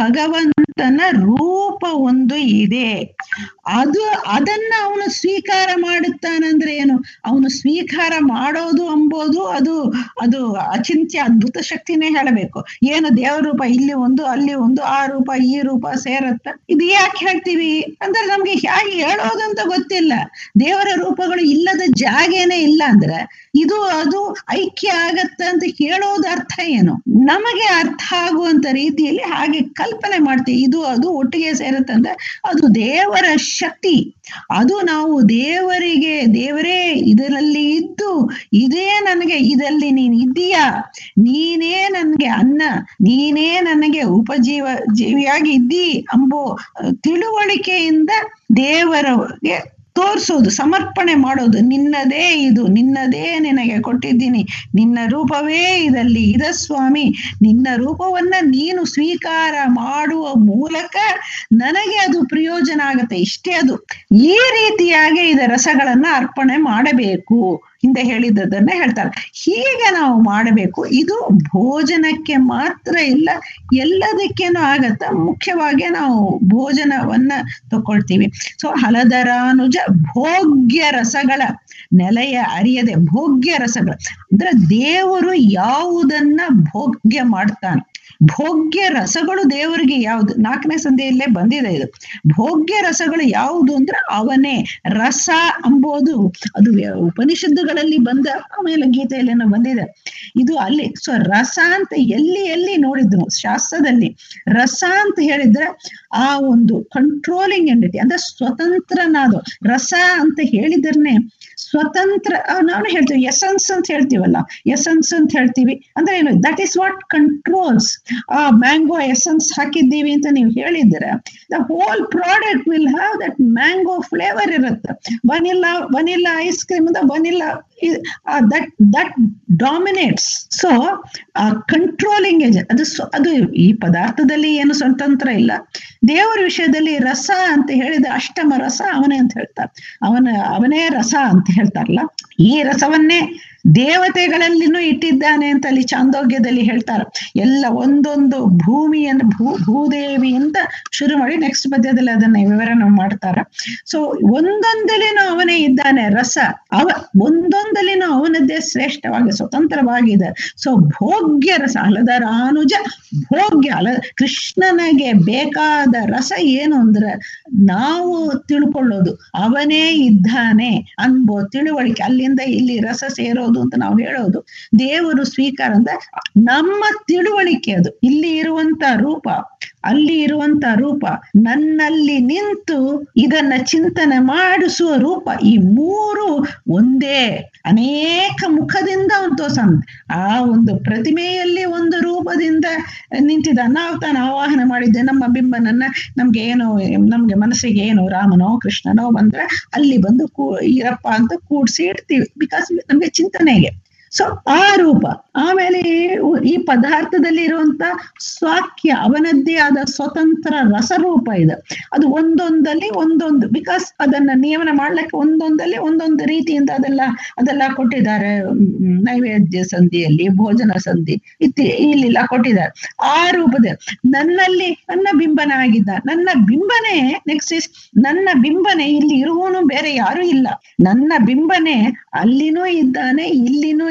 ಭಗವಂತನ ರೂಪ ಒಂದು ಇದೆ ಅದು ಅದನ್ನ ಅವನು ಸ್ವೀಕಾರ ಮಾಡುತ್ತಾನಂದ್ರೆ ಏನು ಅವನು ಸ್ವೀಕಾರ ಮಾಡೋದು ಅಂಬೋದು ಅದು ಅದು ಅಚಿಂತ್ಯ ಅದ್ಭುತ ಶಕ್ತಿನೇ ಹೇಳಬೇಕು ಏನು ದೇವರ ರೂಪ ಇಲ್ಲಿ ಒಂದು ಅಲ್ಲಿ ಒಂದು ಆ ರೂಪ ಈ ರೂಪ ಸೇರತ್ತ ಇದು ಯಾಕೆ ಹೇಳ್ತೀವಿ ಅಂದ್ರೆ ನಮ್ಗೆ ಹೇಗೆ ಹೇಳೋದಂತ ಗೊತ್ತಿಲ್ಲ ದೇವರ ರೂಪಗಳು ಇಲ್ಲದ ಜಾಗೇನೆ ಇಲ್ಲ ಅಂದ್ರೆ ಇದು ಅದು ಐಕ್ಯ ಆಗತ್ತ ಅಂತ ಹೇಳೋದು ಅರ್ಥ ಏನು ನಮಗೆ ಅರ್ಥ ಆಗುವಂತ ರೀತಿಯಲ್ಲಿ ಹಾಗೆ ಕಲ್ಪನೆ ಮಾಡ್ತೀವಿ ಇದು ಅದು ಒಟ್ಟಿಗೆ ಸೇರುತ್ತೆ ಅಂದ್ರೆ ಅದು ದೇವರ ಶಕ್ತಿ ಅದು ನಾವು ದೇವರಿಗೆ ದೇವರೇ ಇದರಲ್ಲಿ ಇದ್ದು ಇದೇ ನನಗೆ ಇದರಲ್ಲಿ ನೀನ್ ಇದ್ದೀಯಾ ನೀನೇ ನನಗೆ ಅನ್ನ ನೀನೇ ನನಗೆ ಉಪಜೀವ ಜೀವಿಯಾಗಿ ಇದ್ದಿ ಅಂಬೋ ಅಹ್, ತಿಳುವಳಿಕೆಯಿಂದ ದೇವರಿಗೆ ತೋರಿಸೋದು ಸಮರ್ಪಣೆ ಮಾಡೋದು ನಿನ್ನದೇ ಇದು ನಿನ್ನದೇ ನಿನಗೆ ಕೊಟ್ಟಿದ್ದೀನಿ ನಿನ್ನ ರೂಪವೇ ಇದಲ್ಲಿ ಇದ ಸ್ವಾಮಿ ನಿನ್ನ ರೂಪವನ್ನ ನೀನು ಸ್ವೀಕಾರ ಮಾಡುವ ಮೂಲಕ ನನಗೆ ಅದು ಪ್ರಯೋಜನ ಆಗತ್ತೆ ಇಷ್ಟೇ ಅದು ಈ ರೀತಿಯಾಗಿ ಇದ ರಸಗಳನ್ನ ಅರ್ಪಣೆ ಮಾಡಬೇಕು ಹಿಂದೆ ಹೇಳಿದ್ದದನ್ನ ಹೇಳ್ತಾರೆ ಹೀಗೆ ನಾವು ಮಾಡಬೇಕು ಇದು ಭೋಜನಕ್ಕೆ ಮಾತ್ರ ಇಲ್ಲ ಎಲ್ಲದಕ್ಕೇನು ಆಗತ್ತ ಮುಖ್ಯವಾಗಿ ನಾವು ಭೋಜನವನ್ನ ತಕೊಳ್ತೀವಿ ಸೊ ಹಲದರಾನುಜ ಭೋಗ್ಯ ರಸಗಳ ನೆಲೆಯ ಅರಿಯದೆ ಭೋಗ್ಯ ರಸಗಳು ಅಂದ್ರೆ ದೇವರು ಯಾವುದನ್ನ ಭೋಗ್ಯ ಮಾಡ್ತಾನೆ ಭೋಗ್ಯ ರಸಗಳು ದೇವರಿಗೆ ಯಾವುದು ನಾಲ್ಕನೇ ಸಂಧಿಯಲ್ಲೇ ಬಂದಿದೆ ಇದು ಭೋಗ್ಯ ರಸಗಳು ಯಾವುದು ಅಂದ್ರೆ ಅವನೇ ರಸ ಅಂಬೋದು ಅದು ವ್ಯ- ಉಪನಿಷತ್ತುಗಳಲ್ಲಿ ಬಂದ ಆಮೇಲೆ ಗೀತೆಯಲ್ಲೇನೋ ಬಂದಿದೆ ಇದು ಅಲ್ಲಿ ಸೊ ರಸ ಅಂತ ಎಲ್ಲಿ ಎಲ್ಲಿ ನೋಡಿದ್ನು ಶಾಸ್ತ್ರದಲ್ಲಿ ರಸ ಅಂತ ಹೇಳಿದ್ರೆ ಆ ಒಂದು ಕಂಟ್ರೋಲಿಂಗ್ ಎಂಡಿಟಿ ಅಂದ್ರೆ ಸ್ವತಂತ್ರನಾದ ರಸ ಅಂತ ಹೇಳಿದ್ರನೆ ಸ್ವತಂತ್ರ ನಾವು ಹೇಳ್ತೀವಿ ಎಸೆನ್ಸ್ ಅಂತ ಹೇಳ್ತೀವಲ್ಲ ಎಸೆನ್ಸ್ ಅಂತ ಹೇಳ್ತೀವಿ ಅಂದ್ರೆ ಏನು ದಟ್ ಇಸ್ ವಾಟ್ ಕಂಟ್ರೋಲ್ಸ್ ಆ ಮ್ಯಾಂಗೋ ಎಸೆನ್ಸ್ ಹಾಕಿದ್ದೀವಿ ಅಂತ ನೀವು ಹೇಳಿದ್ರೆ the whole product will have that mango flavour ಇರುತ್ತೆ ವನಿಲಾ ವನಿಲಾ ಐಸ್ ಕ್ರೀಮ್ ಅಂತ vanilla that that dominates so ಆ ಕಂಟ್ರೋಲಿಂಗ್ ಏಜೆಂಟ್ ಅದು ಸ್ವ- ಅದು ಈ ಪದಾರ್ಥದಲ್ಲಿ ಏನು ಸ್ವತಂತ್ರ ಇಲ್ಲ ದೇವರ ವಿಷಯದಲ್ಲಿ ರಸ ಅಂತ ಹೇಳಿದ ಅಷ್ಟಮ ರಸ ಅವನೇ ಅಂತ ಹೇಳ್ತಾರೆ ಅವನ ಅವನೇ ರಸ ಅಂತ ಹೇಳ್ತಾರಲ್ಲ ಈ ರಸವನ್ನೇ ದೇವತೆಗಳಲ್ಲಿನೂ ಇಟ್ಟಿದ್ದಾನೆ ಅಂತ ಅಲ್ಲಿ ಚಾಂದೋಗ್ಯದಲ್ಲಿ ಹೇಳ್ತಾರೆ ಎಲ್ಲ ಒಂದೊಂದು ಭೂಮಿಯನ್ನು ಭೂ ಭೂದೇವಿಯಿಂದ ಶುರು ಮಾಡಿ ನೆಕ್ಸ್ಟ್ ಪದ್ಯದಲ್ಲಿ ಅದನ್ನ ವಿವರಣೆ ಮಾಡ್ತಾರೆ ಸೊ ಒಂದೊಂದಲಿನೂ ಅವನೇ ಇದ್ದಾನೆ ರಸ ಅವ ಒಂದೊಂದಲಿನೂ ಅವನದ್ದೇ ಶ್ರೇಷ್ಠವಾಗಿ ಸ್ವತಂತ್ರವಾಗಿದೆ ಸೊ ಭೋಗ್ಯ ರಸ ಅಲದರ ಅನುಜ ಭೋಗ್ಯ ಅಲ ಕೃಷ್ಣನಿಗೆ ಬೇಕಾದ ರಸ ಏನು ಅಂದ್ರೆ ನಾವು ತಿಳ್ಕೊಳ್ಳೋದು ಅವನೇ ಇದ್ದಾನೆ ಅನ್ಬೋ ತಿಳುವಳಿಕೆ ಅಲ್ಲಿಂದ ಇಲ್ಲಿ ರಸ ಸೇರೋದು ಅಂತ ನಾವು ಹೇಳೋದು ದೇವರು ಸ್ವೀಕಾರ ಅಂದ್ರೆ ನಮ್ಮ ತಿಳುವಳಿಕೆ ಅದು ಇಲ್ಲಿ ಇರುವಂತ ರೂಪ ಅಲ್ಲಿ ಇರುವಂತ ರೂಪ ನನ್ನಲ್ಲಿ ನಿಂತು ಇದನ್ನ ಚಿಂತನೆ ಮಾಡಿಸುವ ರೂಪ ಈ ಮೂರು ಒಂದೇ ಅನೇಕ ಮುಖದಿಂದ ಅವನು ತೋರ್ಸನ್ ಆ ಒಂದು ಪ್ರತಿಮೆಯಲ್ಲಿ ಒಂದು ರೂಪದಿಂದ ನಿಂತಿದ್ದ ನಾವು ತಾನು ಆವಾಹನ ಮಾಡಿದ್ದೆ ನಮ್ಮ ಬಿಂಬನನ್ನ ನಮ್ಗೆ ಏನು ನಮ್ಗೆ ಮನಸ್ಸಿಗೆ ಏನು ರಾಮನೋ ಕೃಷ್ಣನೋ ಬಂದ್ರೆ ಅಲ್ಲಿ ಬಂದು ಕೂ ಇರಪ್ಪ ಅಂತ ಕೂಡ್ಸಿ ಇಡ್ತೀವಿ ಬಿಕಾಸ್ ನಮ್ಗೆ ಚಿಂತನೆಗೆ ಸೊ ಆ ರೂಪ ಆಮೇಲೆ ಈ- ಈ ಪದಾರ್ಥದಲ್ಲಿ ಇರುವಂತ ಸ್ವಾಕ್ಯ ಅವನದ್ದೇ ಆದ ಸ್ವತಂತ್ರ ರಸರೂಪ ಇದೆ ಅದು ಒಂದೊಂದಲ್ಲಿ ಒಂದೊಂದು ಬಿಕಾಸ್ ಅದನ್ನ ನಿಯಮನ ಮಾಡ್ಲಿಕ್ಕೆ ಒಂದೊಂದಲ್ಲಿ ಒಂದೊಂದು ರೀತಿಯಿಂದ ಅದೆಲ್ಲ ಅದೆಲ್ಲ ಕೊಟ್ಟಿದ್ದಾರೆ ಹ್ಮ್, ನೈವೇದ್ಯ ಸಂಧಿಯಲ್ಲಿ ಭೋಜನ ಸಂಧಿ ಇತ್ತಿ ಇಲ್ಲೆಲ್ಲ ಕೊಟ್ಟಿದ್ದಾರೆ ಆ ರೂಪದ ನನ್ನಲ್ಲಿ ನನ್ನ ಬಿಂಬನ ಆಗಿದ್ದ ನನ್ನ ಬಿಂಬನೆ ನೆಕ್ಸ್ಟ್ ಇಸ್ ನನ್ನ ಬಿಂಬನೆ ಇಲ್ಲಿ ಇರುವವನು ಬೇರೆ ಯಾರು ಇಲ್ಲ ನನ್ನ ಬಿಂಬನೆ ಅಲ್ಲಿನೂ ಇದ್ದಾನೆ ಇಲ್ಲಿನೂ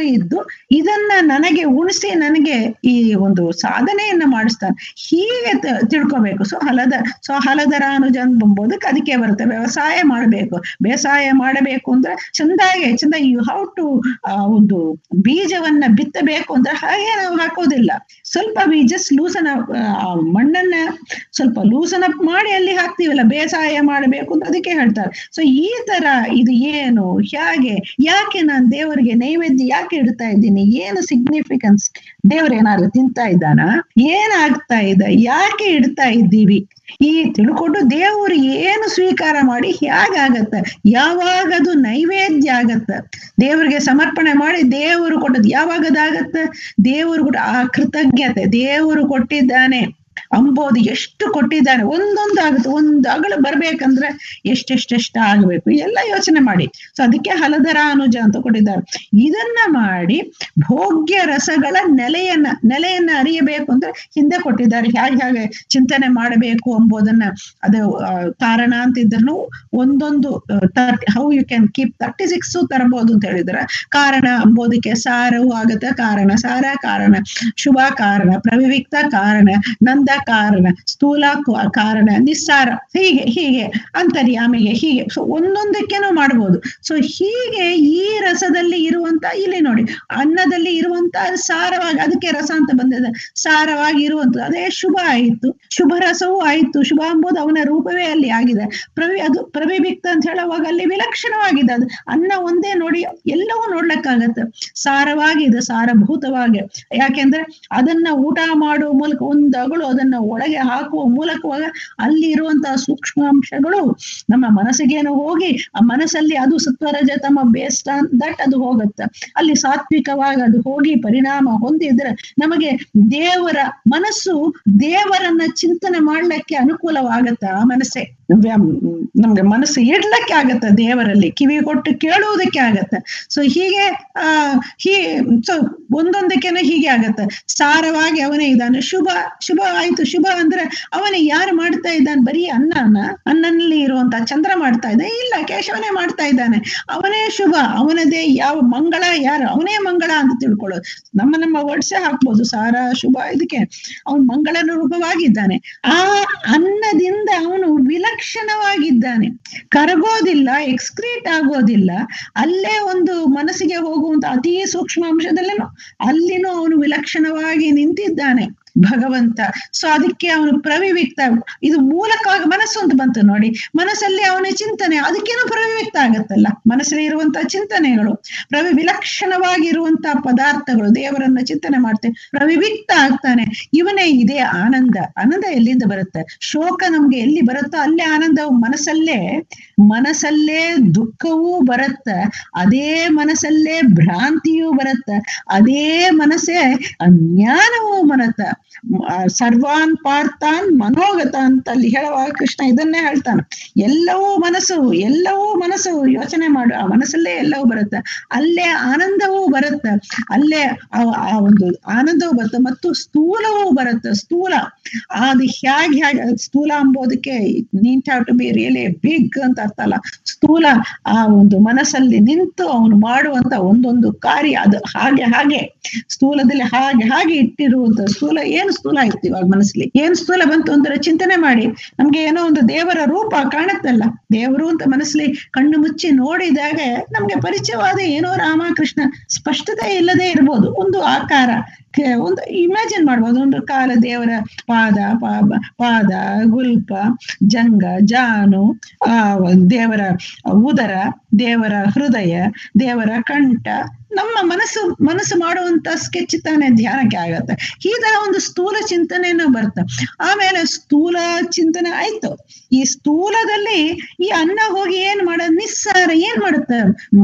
ಇದ್ದು ಇದನ್ನ ನನಗೆ ಉಣಿಸಿ ನನಗೆ ಈ ಒಂದು ಸಾಧನೆಯನ್ನ ಮಾಡಿಸ್ತಾನೆ ಹೀಗೆ ತ- ತಿಳ್ಕೊಬೇಕು ಸೊ ಹಲದ ಸೊ ಹಲದರ ಅನುಜನ್ ಎಂಬುದಕ್ಕೆ ಅದಕ್ಕೆ ಬರುತ್ತೆ ವ್ಯವಸಾಯ ಮಾಡಬೇಕು ಬೇಸಾಯ ಮಾಡಬೇಕು ಅಂದ್ರೆ ಚಂದಾಗೆ ಚಂದ ಯು ಹೌ ಟು ಒಂದು ಬೀಜವನ್ನ ಬಿತ್ತಬೇಕು ಅಂದ್ರೆ ಹಾಗೆ ನಾವು ಹಾಕೋದಿಲ್ಲ ಸ್ವಲ್ಪ ವಿ ಜಸ್ಟ್ ಲೂಸನ್ ಮಣ್ಣನ್ನ ಸ್ವಲ್ಪ ಲೂಸನ್ ಅಪ್ ಮಾಡಿ ಅಲ್ಲಿ ಹಾಕ್ತೀವಲ್ಲ ಬೇಸಾಯ ಮಾಡಬೇಕು ಅಂತ ಅದಕ್ಕೆ ಹೇಳ್ತಾರೆ ಸೊ ಈ ತರ ಇದು ಏನು ಹೇಗೆ ಯಾಕೆ ನಾನು ದೇವರಿಗೆ ನೈವೇದ್ಯ ಯಾಕೆ ಇಡ್ತಾ ಇದ್ದೀನಿ ಏನು ಸಿಗ್ನಿಫಿಕೆನ್ಸ್ ದೇವ್ರ ಏನಾದ್ರು ತಿಂತಾ ಇದ್ದಾನ ಏನಾಗ್ತಾ ಇದೆ ಯಾಕೆ ಇಡ್ತಾ ಇದ್ದೀವಿ ಈ ತಿಳ್ಕೊಂಡು ದೇವರು ಏನು ಸ್ವೀಕಾರ ಮಾಡಿ ಹೇಗಾಗತ್ತೆ ಯಾವಾಗ ಅದು ನೈವೇದ್ಯ ಆಗತ್ತೆ ದೇವರಿಗೆ ಸಮರ್ಪಣೆ ಮಾಡಿ ದೇವರು ಕೊಟ್ಟದ್ದು ಯಾವಾಗ ಅದಾಗತ್ತೆ ದೇವರು ಕೊಟ್ಟ ಆ ಕೃತಜ್ಞತೆ ದೇವರು ಕೊಟ್ಟಿದ್ದಾನೆ ಅಂಬೋದು ಎಷ್ಟು ಕೊಟ್ಟಿದ್ದಾನೆ ಒಂದೊಂದು ಆಗುತ್ತೆ ಒಂದು ಅಗಳು ಬರ್ಬೇಕಂದ್ರೆ ಎಷ್ಟೆಷ್ಟೆಷ್ಟ ಆಗ್ಬೇಕು ಎಲ್ಲ ಯೋಚನೆ ಮಾಡಿ ಸೊ ಅದಕ್ಕೆ ಹಲದರ ಅನುಜ ಅಂತ ಕೊಟ್ಟಿದ್ದಾರೆ ಇದನ್ನ ಮಾಡಿ ಭೋಗ್ಯ ರಸಗಳ ನೆಲೆಯನ್ನ ನೆಲೆಯನ್ನ ಅರಿಯಬೇಕು ಅಂದ್ರೆ ಹಿಂದೆ ಕೊಟ್ಟಿದ್ದಾರೆ ಹೇಗೆ ಹೇಗೆ ಚಿಂತನೆ ಮಾಡಬೇಕು ಎಂಬುದನ್ನ ಅದು ಆ, ಕಾರಣ ಅಂತಿದ್ರು ಒಂದೊಂದು thirty how you can keep thirty six ತರಬಹುದು ಅಂತ ಹೇಳಿದ್ರೆ ಕಾರಣ ಅಂಬೋದಕ್ಕೆ ಸಾರವು ಆಗತ್ತೆ ಕಾರಣ ಸಾರ ಕಾರಣ ಶುಭ ಕಾರಣ ಪ್ರವಿವಿಕ್ತ ಕಾರಣ ನಂದ ಕಾರಣ ಸ್ಥೂಲ ಕ- ಕಾರಣ ನಿಸ್ಸಾರ ಹೀಗೆ ಹೀಗೆ ಅಂತರ್ಯಾಮಿಗೆ ಹೀಗೆ ಸೊ ಒಂದೊಂದಕ್ಕೇನೋ ಮಾಡ್ಬೋದು ಸೊ ಹೀಗೆ ಈ ರಸದಲ್ಲಿ ಇರುವಂತ ಇಲ್ಲಿ ನೋಡಿ ಅನ್ನದಲ್ಲಿ ಇರುವಂತ ಸಾರವಾಗಿ ಅದಕ್ಕೆ ರಸ ಅಂತ ಬಂದಿದೆ ಸಾರವಾಗಿ ಇರುವಂತ ಅದೇ ಶುಭ ಆಯಿತು ಶುಭ ರಸವೂ ಆಯಿತು ಶುಭ ಎಂಬುದು ಅವನ ರೂಪವೇ ಅಲ್ಲಿ ಆಗಿದೆ ಪ್ರವಿ ಅದು ಪ್ರವಿಭಿಕ್ತ ಅಂತ ಹೇಳುವಾಗ ಅಲ್ಲಿ ವಿಲಕ್ಷಣವಾಗಿದೆ ಅದು ಅನ್ನ ಒಂದೇ ನೋಡಿ ಎಲ್ಲವೂ ನೋಡ್ಲಿಕ್ಕಾಗತ್ತೆ ಸಾರವಾಗಿದೆ ಸಾರಭೂತವಾಗಿ ಯಾಕೆಂದ್ರೆ ಅದನ್ನ ಊಟ ಮಾಡುವ ಮೂಲಕ ಒಂದು ಅಗಳು ಅದನ್ನ ಒಳಗೆ ಹಾಕುವ ಮೂಲಕವಾಗ ಅಲ್ಲಿ ಇರುವಂತಹ ಸೂಕ್ಷ್ಮಾಂಶಗಳು ನಮ್ಮ ಮನಸ್ಸಿಗೇನು ಹೋಗಿ ಆ ಮನಸ್ಸಲ್ಲಿ ಅದು ಸತ್ವರಜ ತಮ್ಮ ಬೇಸ್ಟ್ ದಟ್ ಅದು ಹೋಗುತ್ತೆ ಅಲ್ಲಿ ಸಾತ್ವಿಕವಾಗಿ ಅದು ಹೋಗಿ ಪರಿಣಾಮ ಹೊಂದಿದ್ರೆ ನಮಗೆ ದೇವರ ಮನಸ್ಸು ದೇವರನ್ನ ಚಿಂತನೆ ಮಾಡ್ಲಿಕ್ಕೆ ಅನುಕೂಲವಾಗತ್ತೆ ಆ ಮನಸ್ಸೇ ವ್ಯಮ್- ನಮ್ಗೆ ಮನಸ್ಸು ಇಡ್ಲಿಕ್ಕೆ ಆಗತ್ತೆ ದೇವರಲ್ಲಿ ಕಿವಿ ಕೊಟ್ಟು ಕೇಳುವುದಕ್ಕೆ ಆಗತ್ತೆ ಸೊ ಹೀಗೆ ಆ ಹೀ ಸೊ ಒಂದೊಂದಕ್ಕೆನೆ ಹೀಗೆ ಆಗತ್ತೆ ಸಾರವಾಗಿ ಅವನೇ ಇದ್ದಾನೆ ಶುಭ ಶುಭ ಆಯ್ತು ಶುಭ ಅಂದ್ರೆ ಅವನೇ ಯಾರು ಮಾಡ್ತಾ ಇದ್ದಾನೆ ಬರೀ ಅನ್ನನ ಅನ್ನನಲ್ಲಿ ಇರುವಂತ ಚಂದ್ರ ಮಾಡ್ತಾ ಇದ್ದಾನೆ ಇಲ್ಲ ಕೇಶವನೇ ಮಾಡ್ತಾ ಇದ್ದಾನೆ ಅವನೇ ಶುಭ ಅವನದೇ ಯಾವ ಮಂಗಳ ಯಾರು ಅವನೇ ಮಂಗಳ ಅಂತ ತಿಳ್ಕೊಳ್ಳೋದು ನಮ್ಮ ನಮ್ಮ ವರ್ಡ್ಸೇ ಹಾಕ್ಬೋದು ಸಾರ ಶುಭ ಇದಕ್ಕೆ ಅವನು ಮಂಗಳನ ರೂಪವಾಗಿದ್ದಾನೆ ಆ ಅನ್ನದಿಂದ ಅವನು ವಿಲಕ್ಷಣವಾಗಿದ್ದಾನೆ ಕರಗೋದಿಲ್ಲ ಎಕ್ಸ್ಕ್ರೀಟ್ ಆಗೋದಿಲ್ಲ ಅಲ್ಲೇ ಒಂದು ಮನಸ್ಸಿಗೆ ಹೋಗುವಂತ ಅತಿ ಸೂಕ್ಷ್ಮ ಅಂಶದಲ್ಲೇನು ಅಲ್ಲಿನೂ ಅವನು ವಿಲಕ್ಷಣವಾಗಿ ನಿಂತಿದ್ದಾನೆ ಭಗವಂತ ಸೊ ಅದಕ್ಕೆ ಅವನು ಪ್ರವಿವಿಕ್ತ ಇದು ಮೂಲಕವಾಗಿ ಮನಸ್ಸು ಅಂತ ಬಂತು ನೋಡಿ ಮನಸ್ಸಲ್ಲಿ ಅವನ ಚಿಂತನೆ ಅದಕ್ಕೇನು ಪ್ರವಿವಿಕ್ತ ಆಗತ್ತಲ್ಲ ಮನಸ್ಸಲ್ಲಿ ಇರುವಂತಹ ಚಿಂತನೆಗಳು ಪ್ರವಿ ವಿಲಕ್ಷಣವಾಗಿರುವಂತಹ ಪದಾರ್ಥಗಳು ದೇವರನ್ನ ಚಿಂತನೆ ಮಾಡ್ತೇವೆ ಪ್ರವಿವಿಕ್ತ ಆಗ್ತಾನೆ ಇವನೇ ಇದೇ ಆನಂದ ಆನಂದ ಎಲ್ಲಿಂದ ಬರುತ್ತೆ ಶೋಕ ನಮ್ಗೆ ಎಲ್ಲಿ ಬರುತ್ತೋ ಅಲ್ಲೇ ಆನಂದ ಮನಸ್ಸಲ್ಲೇ ಮನಸ್ಸಲ್ಲೇ ದುಃಖವೂ ಬರುತ್ತೆ ಅದೇ ಮನಸ್ಸಲ್ಲೇ ಭ್ರಾಂತಿಯೂ ಬರುತ್ತೆ ಅದೇ ಮನಸ್ಸೇ ಜ್ಞಾನವೂ ಬರುತ್ತೆ ಆ, ಸರ್ವಾನ್ ಪಾರ್ಥಾನ್ ಮನೋಗತ ಅಂತ ಅಲ್ಲಿ ಹೇಳುವಾಗ ಕೃಷ್ಣ ಇದನ್ನೇ ಹೇಳ್ತಾನೆ ಎಲ್ಲವೂ ಮನಸ್ಸು ಎಲ್ಲವೂ ಮನಸ್ಸು ಯೋಚನೆ ಮಾಡು ಆ ಮನಸ್ಸಲ್ಲೇ ಎಲ್ಲವೂ ಬರುತ್ತೆ ಅಲ್ಲೇ ಆನಂದವೂ ಬರುತ್ತೆ ಅಲ್ಲೇ ಆ ಆ ಒಂದು ಆನಂದವೂ ಬರುತ್ತೆ ಮತ್ತು ಸ್ಥೂಲವೂ ಬರುತ್ತೆ ಸ್ಥೂಲ ಅದು ಹೇಗೆ ಹೇಗೆ ಸ್ಥೂಲ ಅಂಬೋದಕ್ಕೆ need have to be really big ಅಂತ ಅರ್ಥ ಅಲ್ಲ ಸ್ಥೂಲ ಆ ಒಂದು ಮನಸ್ಸಲ್ಲಿ ನಿಂತು ಅವನು ಮಾಡುವಂತ ಒಂದೊಂದು ಕಾರ್ಯ ಅದು ಹಾಗೆ ಹಾಗೆ ಸ್ಥೂಲದಲ್ಲಿ ಹಾಗೆ ಹಾಗೆ ಇಟ್ಟಿರುವಂತ ಸ್ಥೂಲ ಏನು ಸ್ಥೂಲ ಇತ್ತು ಇವಾಗ ಮನಸ್ಸಲ್ಲಿ ಏನ್ ಸ್ಥೂಲ ಬಂತು ಅಂದ್ರೆ ಚಿಂತನೆ ಮಾಡಿ ನಮ್ಗೆ ಏನೋ ಒಂದು ದೇವರ ರೂಪ ಕಾಣುತ್ತಲ್ಲ ದೇವರು ಅಂತ ಮನಸ್ಸಲ್ಲಿ ಕಣ್ಣು ಮುಚ್ಚಿ ನೋಡಿದಾಗ ನಮ್ಗೆ ಪರಿಚಯವಾದ ಏನೋ ರಾಮ ಕೃಷ್ಣ ಸ್ಪಷ್ಟತೆ ಇಲ್ಲದೆ ಇರ್ಬೋದು ಒಂದು ಆಕಾರ ಕೆ- ಒಂದು ಇಮ್ಯಾಜಿನ್ ಮಾಡ್ಬೋದು ಒಂದು ಕಾಲ ದೇವರ ಪಾದ ಪಾ- ಪಾದ ಗುಲ್ಪ ಜಂಗ ಜಾನು ಆ ದೇವರ ಉದರ ದೇವರ ಹೃದಯ ದೇವರ ಕಂಠ ನಮ್ಮ ಮನಸ್ಸು ಮನಸ್ಸು ಮಾಡುವಂತ ಸ್ಕೆಚ್ ತಾನೇ ಧ್ಯಾನಕ್ಕೆ ಆಗತ್ತೆ ಈ ತರ ಒಂದು ಸ್ಥೂಲ ಚಿಂತನೆನೂ ಬರುತ್ತೆ ಆಮೇಲೆ ಸ್ಥೂಲ ಚಿಂತನೆ ಆಯ್ತು ಈ ಸ್ಥೂಲದಲ್ಲಿ ಈ ಅನ್ನ ಹೋಗಿ ಏನ್ ಮಾಡೋದು ನಿಸ್ಸಾರ ಏನ್ ಮಾಡುತ್ತೆ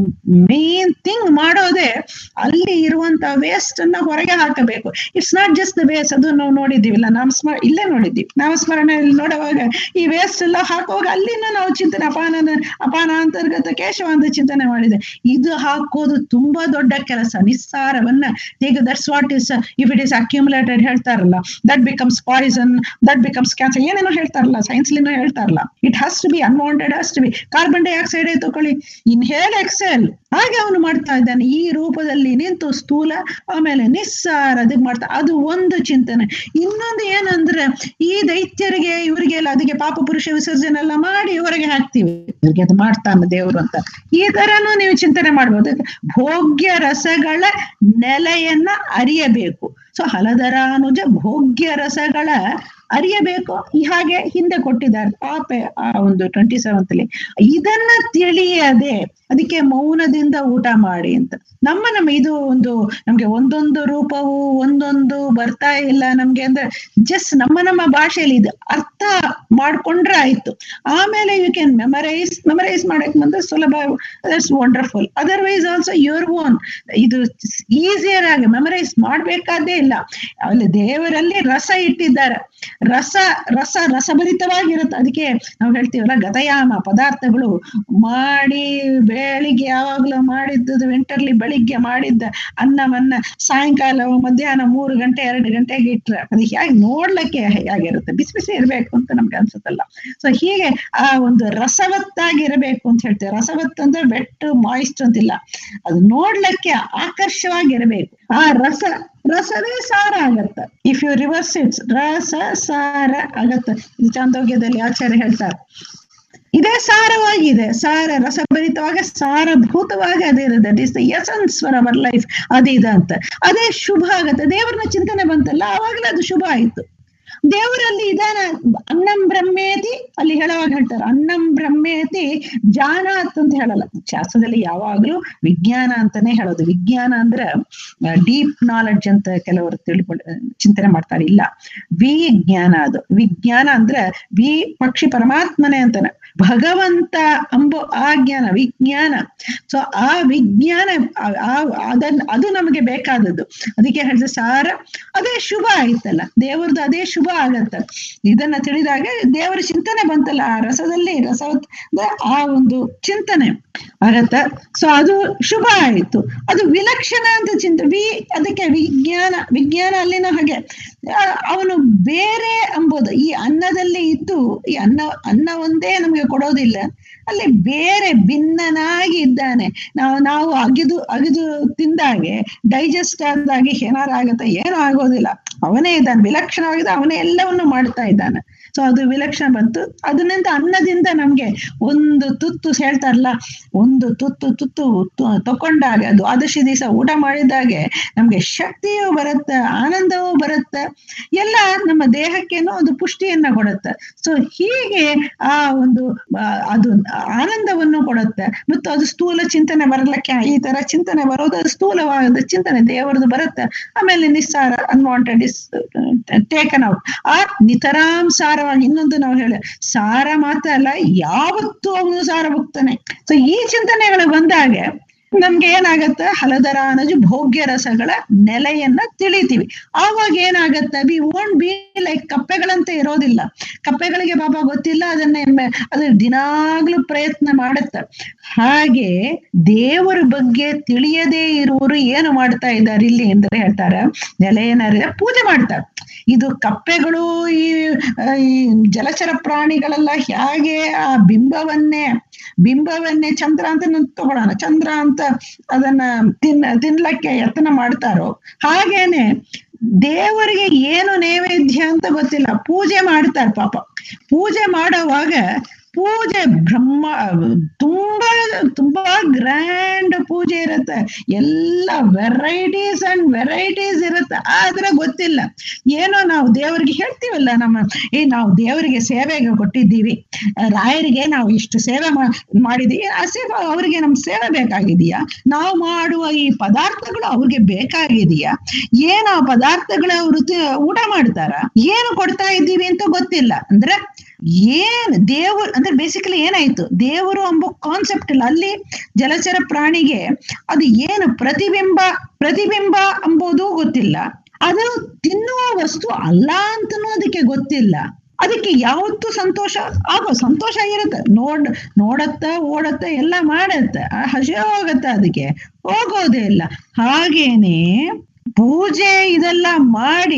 ಮೇನ್ ಥಿಂಗ್ ಮಾಡೋದೇ ಅಲ್ಲಿ ಇರುವಂತ ವೇಸ್ಟ್ ಅನ್ನ ಹೊರಗೆ ಹಾಕಬೇಕು it's not just the waste ಅದು ನಾವು ನೋಡಿದ್ದೀವಿಲ್ಲ ನಾಮಸ್ಮರ ಇಲ್ಲೇ ನೋಡಿದ್ದೀವಿ ನಾಮಸ್ಮರಣೆಯಲ್ಲಿ ನೋಡುವಾಗ ಈ ವೇಸ್ಟ್ ಎಲ್ಲ ಹಾಕುವಾಗ ಅಲ್ಲಿನ ನಾವು ಚಿಂತನೆ ಅಪಾನನ ಅಪಾನ ಅಂತರ್ಗತ ಕೇಶವ ಅಂತ ಚಿಂತನೆ ಮಾಡಿದೆ ಇದು ಹಾಕೋದು ತುಂಬಾ ದೊಡ್ಡ ಕೆಲಸ ನಿಸ್ಸಾರವನ್ನ ಈಗ that's what is if it is accumulated ಹೇಳ್ತಾರಲ್ಲ that becomes poison that becomes cancer ಏನೇನೋ ಹೇಳ್ತಾರಲ್ಲ ಸೈನ್ಸ್ಲಿನೂ ಹೇಳ್ತಾರಲ್ಲ it has to be unwanted has to be carbon dioxide ತಗೊಳ್ಳಿ ಇನ್ಹೇಲ್ ಎಕ್ಸೆಲ್ ಹಾಗೆ ಅವನು ಮಾಡ್ತಾ ಇದ್ದಾನೆ ಈ ರೂಪದಲ್ಲಿ ನಿಂತು ಸ್ಥೂಲ ಆಮೇಲೆ ನಿಸ್ಸಾರ ಅದಕ್ಕೆ ಮಾಡ್ತಾ ಅದು ಒಂದು ಚಿಂತನೆ ಇನ್ನೊಂದು ಏನಂದ್ರೆ ಈ ದೈತ್ಯರಿಗೆ ಇವರಿಗೆಲ್ಲ ಅದಕ್ಕೆ ಪಾಪ ಪುರುಷ ವಿಸರ್ಜನೆ ಎಲ್ಲ ಮಾಡಿ ಹೊರಗೆ ಹಾಕ್ತಿವಿ ಇವ್ರಿಗೆ ಅದು ಮಾಡ್ತಾನೆ ದೇವರು ಅಂತ ಈ ತರನು ನೀವು ಚಿಂತನೆ ಮಾಡ್ಬೋದು ಭೋಗ್ಯ ರಸಗಳ ನೆಲೆಯನ್ನ ಅರಿಯಬೇಕು ಸೊ ಹಲದರ ಅನುಜ ಭೋಗ್ಯ ರಸಗಳ ಅರಿಯಬೇಕು ಈ ಹಾಗೆ ಹಿಂದೆ ಕೊಟ್ಟಿದ್ದಾರೆ ಪಾಪೆ ಆ ಒಂದು ಟ್ವೆಂಟಿ ಸೆವೆಂತ್ಲಿ ಇದನ್ನ ತಿಳಿಯದೆ ಅದಕ್ಕೆ ಮೌನದಿಂದ ಊಟ ಮಾಡಿ ಅಂತ ನಮ್ಮ ನಮ್ಮ ಇದು ಒಂದು ನಮ್ಗೆ ಒಂದೊಂದು ರೂಪವು ಒಂದೊಂದು ಬರ್ತಾ ಇಲ್ಲ ನಮ್ಗೆ ಅಂದ್ರೆ ಜಸ್ಟ್ ನಮ್ಮ ನಮ್ಮ ಭಾಷೆಯಲ್ಲಿ ಇದು ಅರ್ಥ ಮಾಡ್ಕೊಂಡ್ರೆ ಆಯ್ತು ಆಮೇಲೆ ಯು ಕ್ಯಾನ್ ಮೆಮರೈಸ್ ಮೆಮರೈಸ್ ಮಾಡಕ್ ಬಂದ್ರೆ ಸುಲಭ that's wonderful otherwise also your own ಇದು ಈಸಿಯರ್ ಆಗಿ ಮೆಮರೈಸ್ ಮಾಡ್ಬೇಕಾದೇ ಇಲ್ಲ ಅಲ್ಲಿ ದೇವರಲ್ಲಿ ರಸ ಇಟ್ಟಿದ್ದಾರೆ ರಸ ರಸ ರಸಭರಿತವಾಗಿರುತ್ತೆ ಅದಕ್ಕೆ ನಾವು ಹೇಳ್ತೀವಲ್ಲ ಗತಯಾಮ ಪದಾರ್ಥಗಳು ಮಾಡಿ ಬೆಳಿಗ್ಗೆ ಯಾವಾಗ್ಲೂ ಮಾಡಿದ್ದದು ವಿಂಟರ್ಲಿ ಬೆಳಿಗ್ಗೆ ಮಾಡಿದ್ದ ಅನ್ನವನ್ನ ಸಾಯಂಕಾಲ ಮಧ್ಯಾಹ್ನ ಮೂರು ಗಂಟೆ ಎರಡು ಗಂಟೆಗೆ ಇಟ್ರೆ ಅದು ಹೇಗೆ ನೋಡ್ಲಿಕ್ಕೆ ಹೇಗಿರುತ್ತೆ ಬಿಸಿ ಬಿಸಿ ಇರ್ಬೇಕು ಅಂತ ನಮ್ಗೆ ಅನ್ಸುತ್ತಲ್ಲ ಸೊ ಹೀಗೆ ಆ ಒಂದು ರಸವತ್ತಾಗಿರಬೇಕು ಅಂತ ಹೇಳ್ತೇವೆ ರಸವತ್ ಅಂದ್ರೆ ವೆಟ್ ಮಾಯಿಸ್ಟ್ ಅಂತಿಲ್ಲ ಅದು ನೋಡ್ಲಿಕ್ಕೆ ಆಕರ್ಷವಾಗಿರಬೇಕು ಆ ರಸ ರಸವೇ ಸಾರ ಆಗತ್ತ ಇಫ್ ಯು ರಿವರ್ಸ್ ಇಟ್ಸ್ ರಸ ಸಾರ ಆಗತ್ತ ಇದು ಚಾಂದೋಗ್ಯದಲ್ಲಿ ಆಚಾರ್ಯ ಹೇಳ್ತಾರೆ ಇದೇ ಸಾರವಾಗಿದೆ ಸಾರ ರಸಭರಿತವಾಗಿ ಸಾರಭೂತವಾಗಿ ಅದಿದೆ that is the essence for our life ಅದಿದೆ ಅಂತ ಅದೇ ಶುಭ ಆಗತ್ತೆ ದೇವರನ್ನ ಚಿಂತನೆ ಬಂತಲ್ಲ ಆವಾಗಲೇ ಅದು ಶುಭ ಆಯ್ತು ದೇವರಲ್ಲಿ ಇದಾನ ಅನ್ನಂ ಬ್ರಹ್ಮೇತಿ ಅಲ್ಲಿ ಹೇಳುವಾಗ ಹೇಳ್ತಾರೆ ಅನ್ನಂ ಬ್ರಹ್ಮೇತಿ ಜಾನಾತ್ ಅಂತ ಹೇಳಲ್ಲ ಶಾಸ್ತ್ರದಲ್ಲಿ ಯಾವಾಗ್ಲೂ ವಿಜ್ಞಾನ ಅಂತಾನೆ ಹೇಳೋದು ವಿಜ್ಞಾನ ಅಂದ್ರೆ ಡೀಪ್ ನಾಲೆಡ್ಜ್ ಅಂತ ಕೆಲವರು ತಿಳ್ಕೊಂಡು ಚಿಂತನೆ ಮಾಡ್ತಾರೆ ಇಲ್ಲ ವಿಜ್ಞಾನ ಅದು ವಿಜ್ಞಾನ ಅಂದ್ರೆ ವಿ ಪಕ್ಷಿ ಪರಮಾತ್ಮನೇ ಅಂತಾನೆ ಭಗವಂತ ಅಂಬೋ ಆ ಜ್ಞಾನ ವಿಜ್ಞಾನ ಸೊ ಆ ವಿಜ್ಞಾನ ಅದನ್ನ ಅದು ನಮಗೆ ಬೇಕಾದದ್ದು ಅದಕ್ಕೆ ಹೇಳಿದ್ರೆ ಸಾರ ಅದೇ ಶುಭ ಆಯ್ತಲ್ಲ ದೇವರದು ಅದೇ ಶುಭ ಆಗತ್ತ ಇದನ್ನ ತಿಳಿದಾಗ ದೇವರ ಚಿಂತನೆ ಬಂತಲ್ಲ ಆ ರಸದಲ್ಲಿ ರಸ ಆ ಒಂದು ಚಿಂತನೆ ಆಗತ್ತ ಸೊ ಅದು ಶುಭ ಆಯಿತು ಅದು ವಿಲಕ್ಷಣ ಅಂತ ಚಿಂತೆ ವಿ ಅದಕ್ಕೆ ವಿಜ್ಞಾನ ವಿಜ್ಞಾನ ಅಲ್ಲಿನ ಹಾಗೆ ಅವನು ಬೇರೆ ಅಂಬೋದು ಈ ಅನ್ನದಲ್ಲಿ ಇದ್ದು ಈ ಅನ್ನ ಅನ್ನ ಒಂದೇ ನಮಗೆ ಕೊಡೋದಿಲ್ಲ ಅಲ್ಲಿ ಬೇರೆ ಭಿನ್ನನಾಗಿ ಇದ್ದಾನೆ ನಾವು ನಾವು ಅಗಿದು ಅಗಿದು ತಿಂದಾಗೆ ಡೈಜೆಸ್ಟ್ ಆದಾಗೆ ಏನಾರು ಆಗತ್ತೆ ಏನೂ ಆಗೋದಿಲ್ಲ ಅವನೇ ಇದ್ದಾನೆ ವಿಲಕ್ಷಣವಾಗಿದೆ ಅವನೇ ಎಲ್ಲವನ್ನು ಮಾಡ್ತಾ ಇದ್ದಾನೆ ಸೊ ಅದು ವಿಲಕ್ಷಣ ಬಂತು ಅದರಿಂದ ಅನ್ನದಿಂದ ನಮ್ಗೆ ಒಂದು ತುತ್ತು ಹೇಳ್ತಾರಲ್ಲ ಒಂದು ತುತ್ತು ತುತ್ತು ತಕೊಂಡಾಗ ಅದು ಆದರ್ಶ ದಿವಸ ಊಟ ಮಾಡಿದಾಗೆ ನಮ್ಗೆ ಶಕ್ತಿಯೂ ಬರುತ್ತೆ ಆನಂದವೂ ಬರುತ್ತೆ ಎಲ್ಲ ನಮ್ಮ ದೇಹಕ್ಕೇನೋ ಒಂದು ಪುಷ್ಟಿಯನ್ನ ಕೊಡುತ್ತೆ ಸೊ ಹೀಗೆ ಆ ಒಂದು ಅದು ಆನಂದವನ್ನು ಕೊಡುತ್ತೆ ಮತ್ತು ಅದು ಸ್ಥೂಲ ಚಿಂತನೆ ಬರಲಿಕ್ಕೆ ಈ ತರ ಚಿಂತನೆ ಬರೋದು ಅದು ಸ್ಥೂಲವಾದ ಚಿಂತನೆ ದೇವರದು ಬರುತ್ತೆ ಆಮೇಲೆ ನಿಸ್ಸಾರ ಅನ್ವಾಂಟೆಡ್ ಇಸ್ ಟೇಕನ್ ಔಟ್ ಆ ನಿತರಾಂಸಾರವಾಗಿ ಇನ್ನೊಂದು ನಾವು ಹೇಳ ಸಾರ ಮಾತ್ರ ಅಲ್ಲ ಯಾವತ್ತೂ ಅವನು ಸಾರ ಹೋಗ್ತಾನೆ ಸೊ ಈ ಚಿಂತನೆಗಳು ಬಂದಾಗ ನಮ್ಗೆ ಏನಾಗತ್ತೆ ಹಲದರ ಅನ್ನೋದು ಭೋಗ್ಯ ರಸಗಳ ನೆಲೆಯನ್ನ ತಿಳಿತೀವಿ ಆವಾಗ ಏನಾಗತ್ತೆ ವಿ ಓಂಟ್ ಬಿ ಲೈಕ್ ಕಪ್ಪೆಗಳಂತೆ ಇರೋದಿಲ್ಲ ಕಪ್ಪೆಗಳಿಗೆ ಪಾಪ ಗೊತ್ತಿಲ್ಲ ಅದನ್ನ ಅದು ದಿನಾಗ್ಲೂ ಪ್ರಯತ್ನ ಮಾಡುತ್ತೆ ಹಾಗೆ ದೇವರ ಬಗ್ಗೆ ತಿಳಿಯದೇ ಇರುವವರು ಏನು ಮಾಡ್ತಾ ಇದ್ದಾರೆ ಇಲ್ಲಿ ಅಂದ್ರೆ ಹೇಳ್ತಾರೆ ನೆಲೆಯನ್ನ ಪೂಜೆ ಮಾಡ್ತಾರೆ ಇದು ಕಪ್ಪೆಗಳು ಈ ಈ ಜಲಚರ ಪ್ರಾಣಿಗಳೆಲ್ಲ ಹೇಗೆ ಆ ಬಿಂಬವನ್ನೇ ಬಿಂಬವನ್ನೇ ಚಂದ್ರ ಅಂತ ತಗೊಳ್ಳೋಣ ಚಂದ್ರ ಅಂತ ಅದನ್ನ ತಿನ್ ತಿನ್ಲಕ್ಕೆ ಯತ್ನ ಮಾಡ್ತಾರೋ ಹಾಗೇನೆ ದೇವರಿಗೆ ಏನು ನೈವೇದ್ಯ ಅಂತ ಗೊತ್ತಿಲ್ಲ ಪೂಜೆ ಮಾಡ್ತಾರೆ ಪಾಪ ಪೂಜೆ ಮಾಡೋವಾಗ ಪೂಜೆ ಬ್ರಹ್ಮ ತುಂಬಾ ತುಂಬಾ ಗ್ರ್ಯಾಂಡ್ ಪೂಜೆ ಇರುತ್ತೆ ಎಲ್ಲ ವೆರೈಟೀಸ್ ಅಂಡ್ ವೆರೈಟೀಸ್ ಇರುತ್ತೆ ಆದ್ರೆ ಗೊತ್ತಿಲ್ಲ ಏನೋ ನಾವು ದೇವರಿಗೆ ಹೇಳ್ತೀವಲ್ಲ ನಮ್ಮ ಏ ನಾವು ದೇವರಿಗೆ ಸೇವೆಗೆ ಕೊಟ್ಟಿದ್ದೀವಿ ರಾಯರಿಗೆ ನಾವು ಇಷ್ಟು ಸೇವೆ ಮಾಡಿದೀವಿ ಆ ಸೇವೆ ಅವರಿಗೆ ನಮ್ ಸೇವೆ ಬೇಕಾಗಿದೆಯಾ ನಾವು ಮಾಡುವ ಈ ಪದಾರ್ಥಗಳು ಅವ್ರಿಗೆ ಬೇಕಾಗಿದೆಯಾ ಏನು ಆ ಪದಾರ್ಥಗಳ ಅವರು ಊಟ ಮಾಡ್ತಾರ ಏನು ಕೊಡ್ತಾ ಇದ್ದೀವಿ ಅಂತ ಗೊತ್ತಿಲ್ಲ ಅಂದ್ರೆ ಏನ್ ದೇವರು ಅಂದ್ರೆ ಬೇಸಿಕಲಿ ಏನಾಯ್ತು ದೇವರು ಎಂಬ ಕಾನ್ಸೆಪ್ಟ್ ಇಲ್ಲ ಅಲ್ಲಿ ಜಲಚರ ಪ್ರಾಣಿಗೆ ಅದು ಏನು ಪ್ರತಿಬಿಂಬ ಪ್ರತಿಬಿಂಬ ಎಂಬುದು ಗೊತ್ತಿಲ್ಲ ಅದು ತಿನ್ನುವ ವಸ್ತು ಅಲ್ಲ ಅಂತನೂ ಅದಕ್ಕೆ ಗೊತ್ತಿಲ್ಲ ಅದಕ್ಕೆ ಯಾವತ್ತೂ ಸಂತೋಷ ಆಗೋ ಸಂತೋಷ ಇರುತ್ತೆ ನೋಡ್ ನೋಡತ್ತ ಓಡತ್ತ ಎಲ್ಲ ಮಾಡತ್ತ ಹಸಿ ಹೋಗತ್ತ ಅದಕ್ಕೆ ಹೋಗೋದೇ ಇಲ್ಲ ಹಾಗೇನೆ ಪೂಜೆ ಇದೆಲ್ಲ ಮಾಡಿ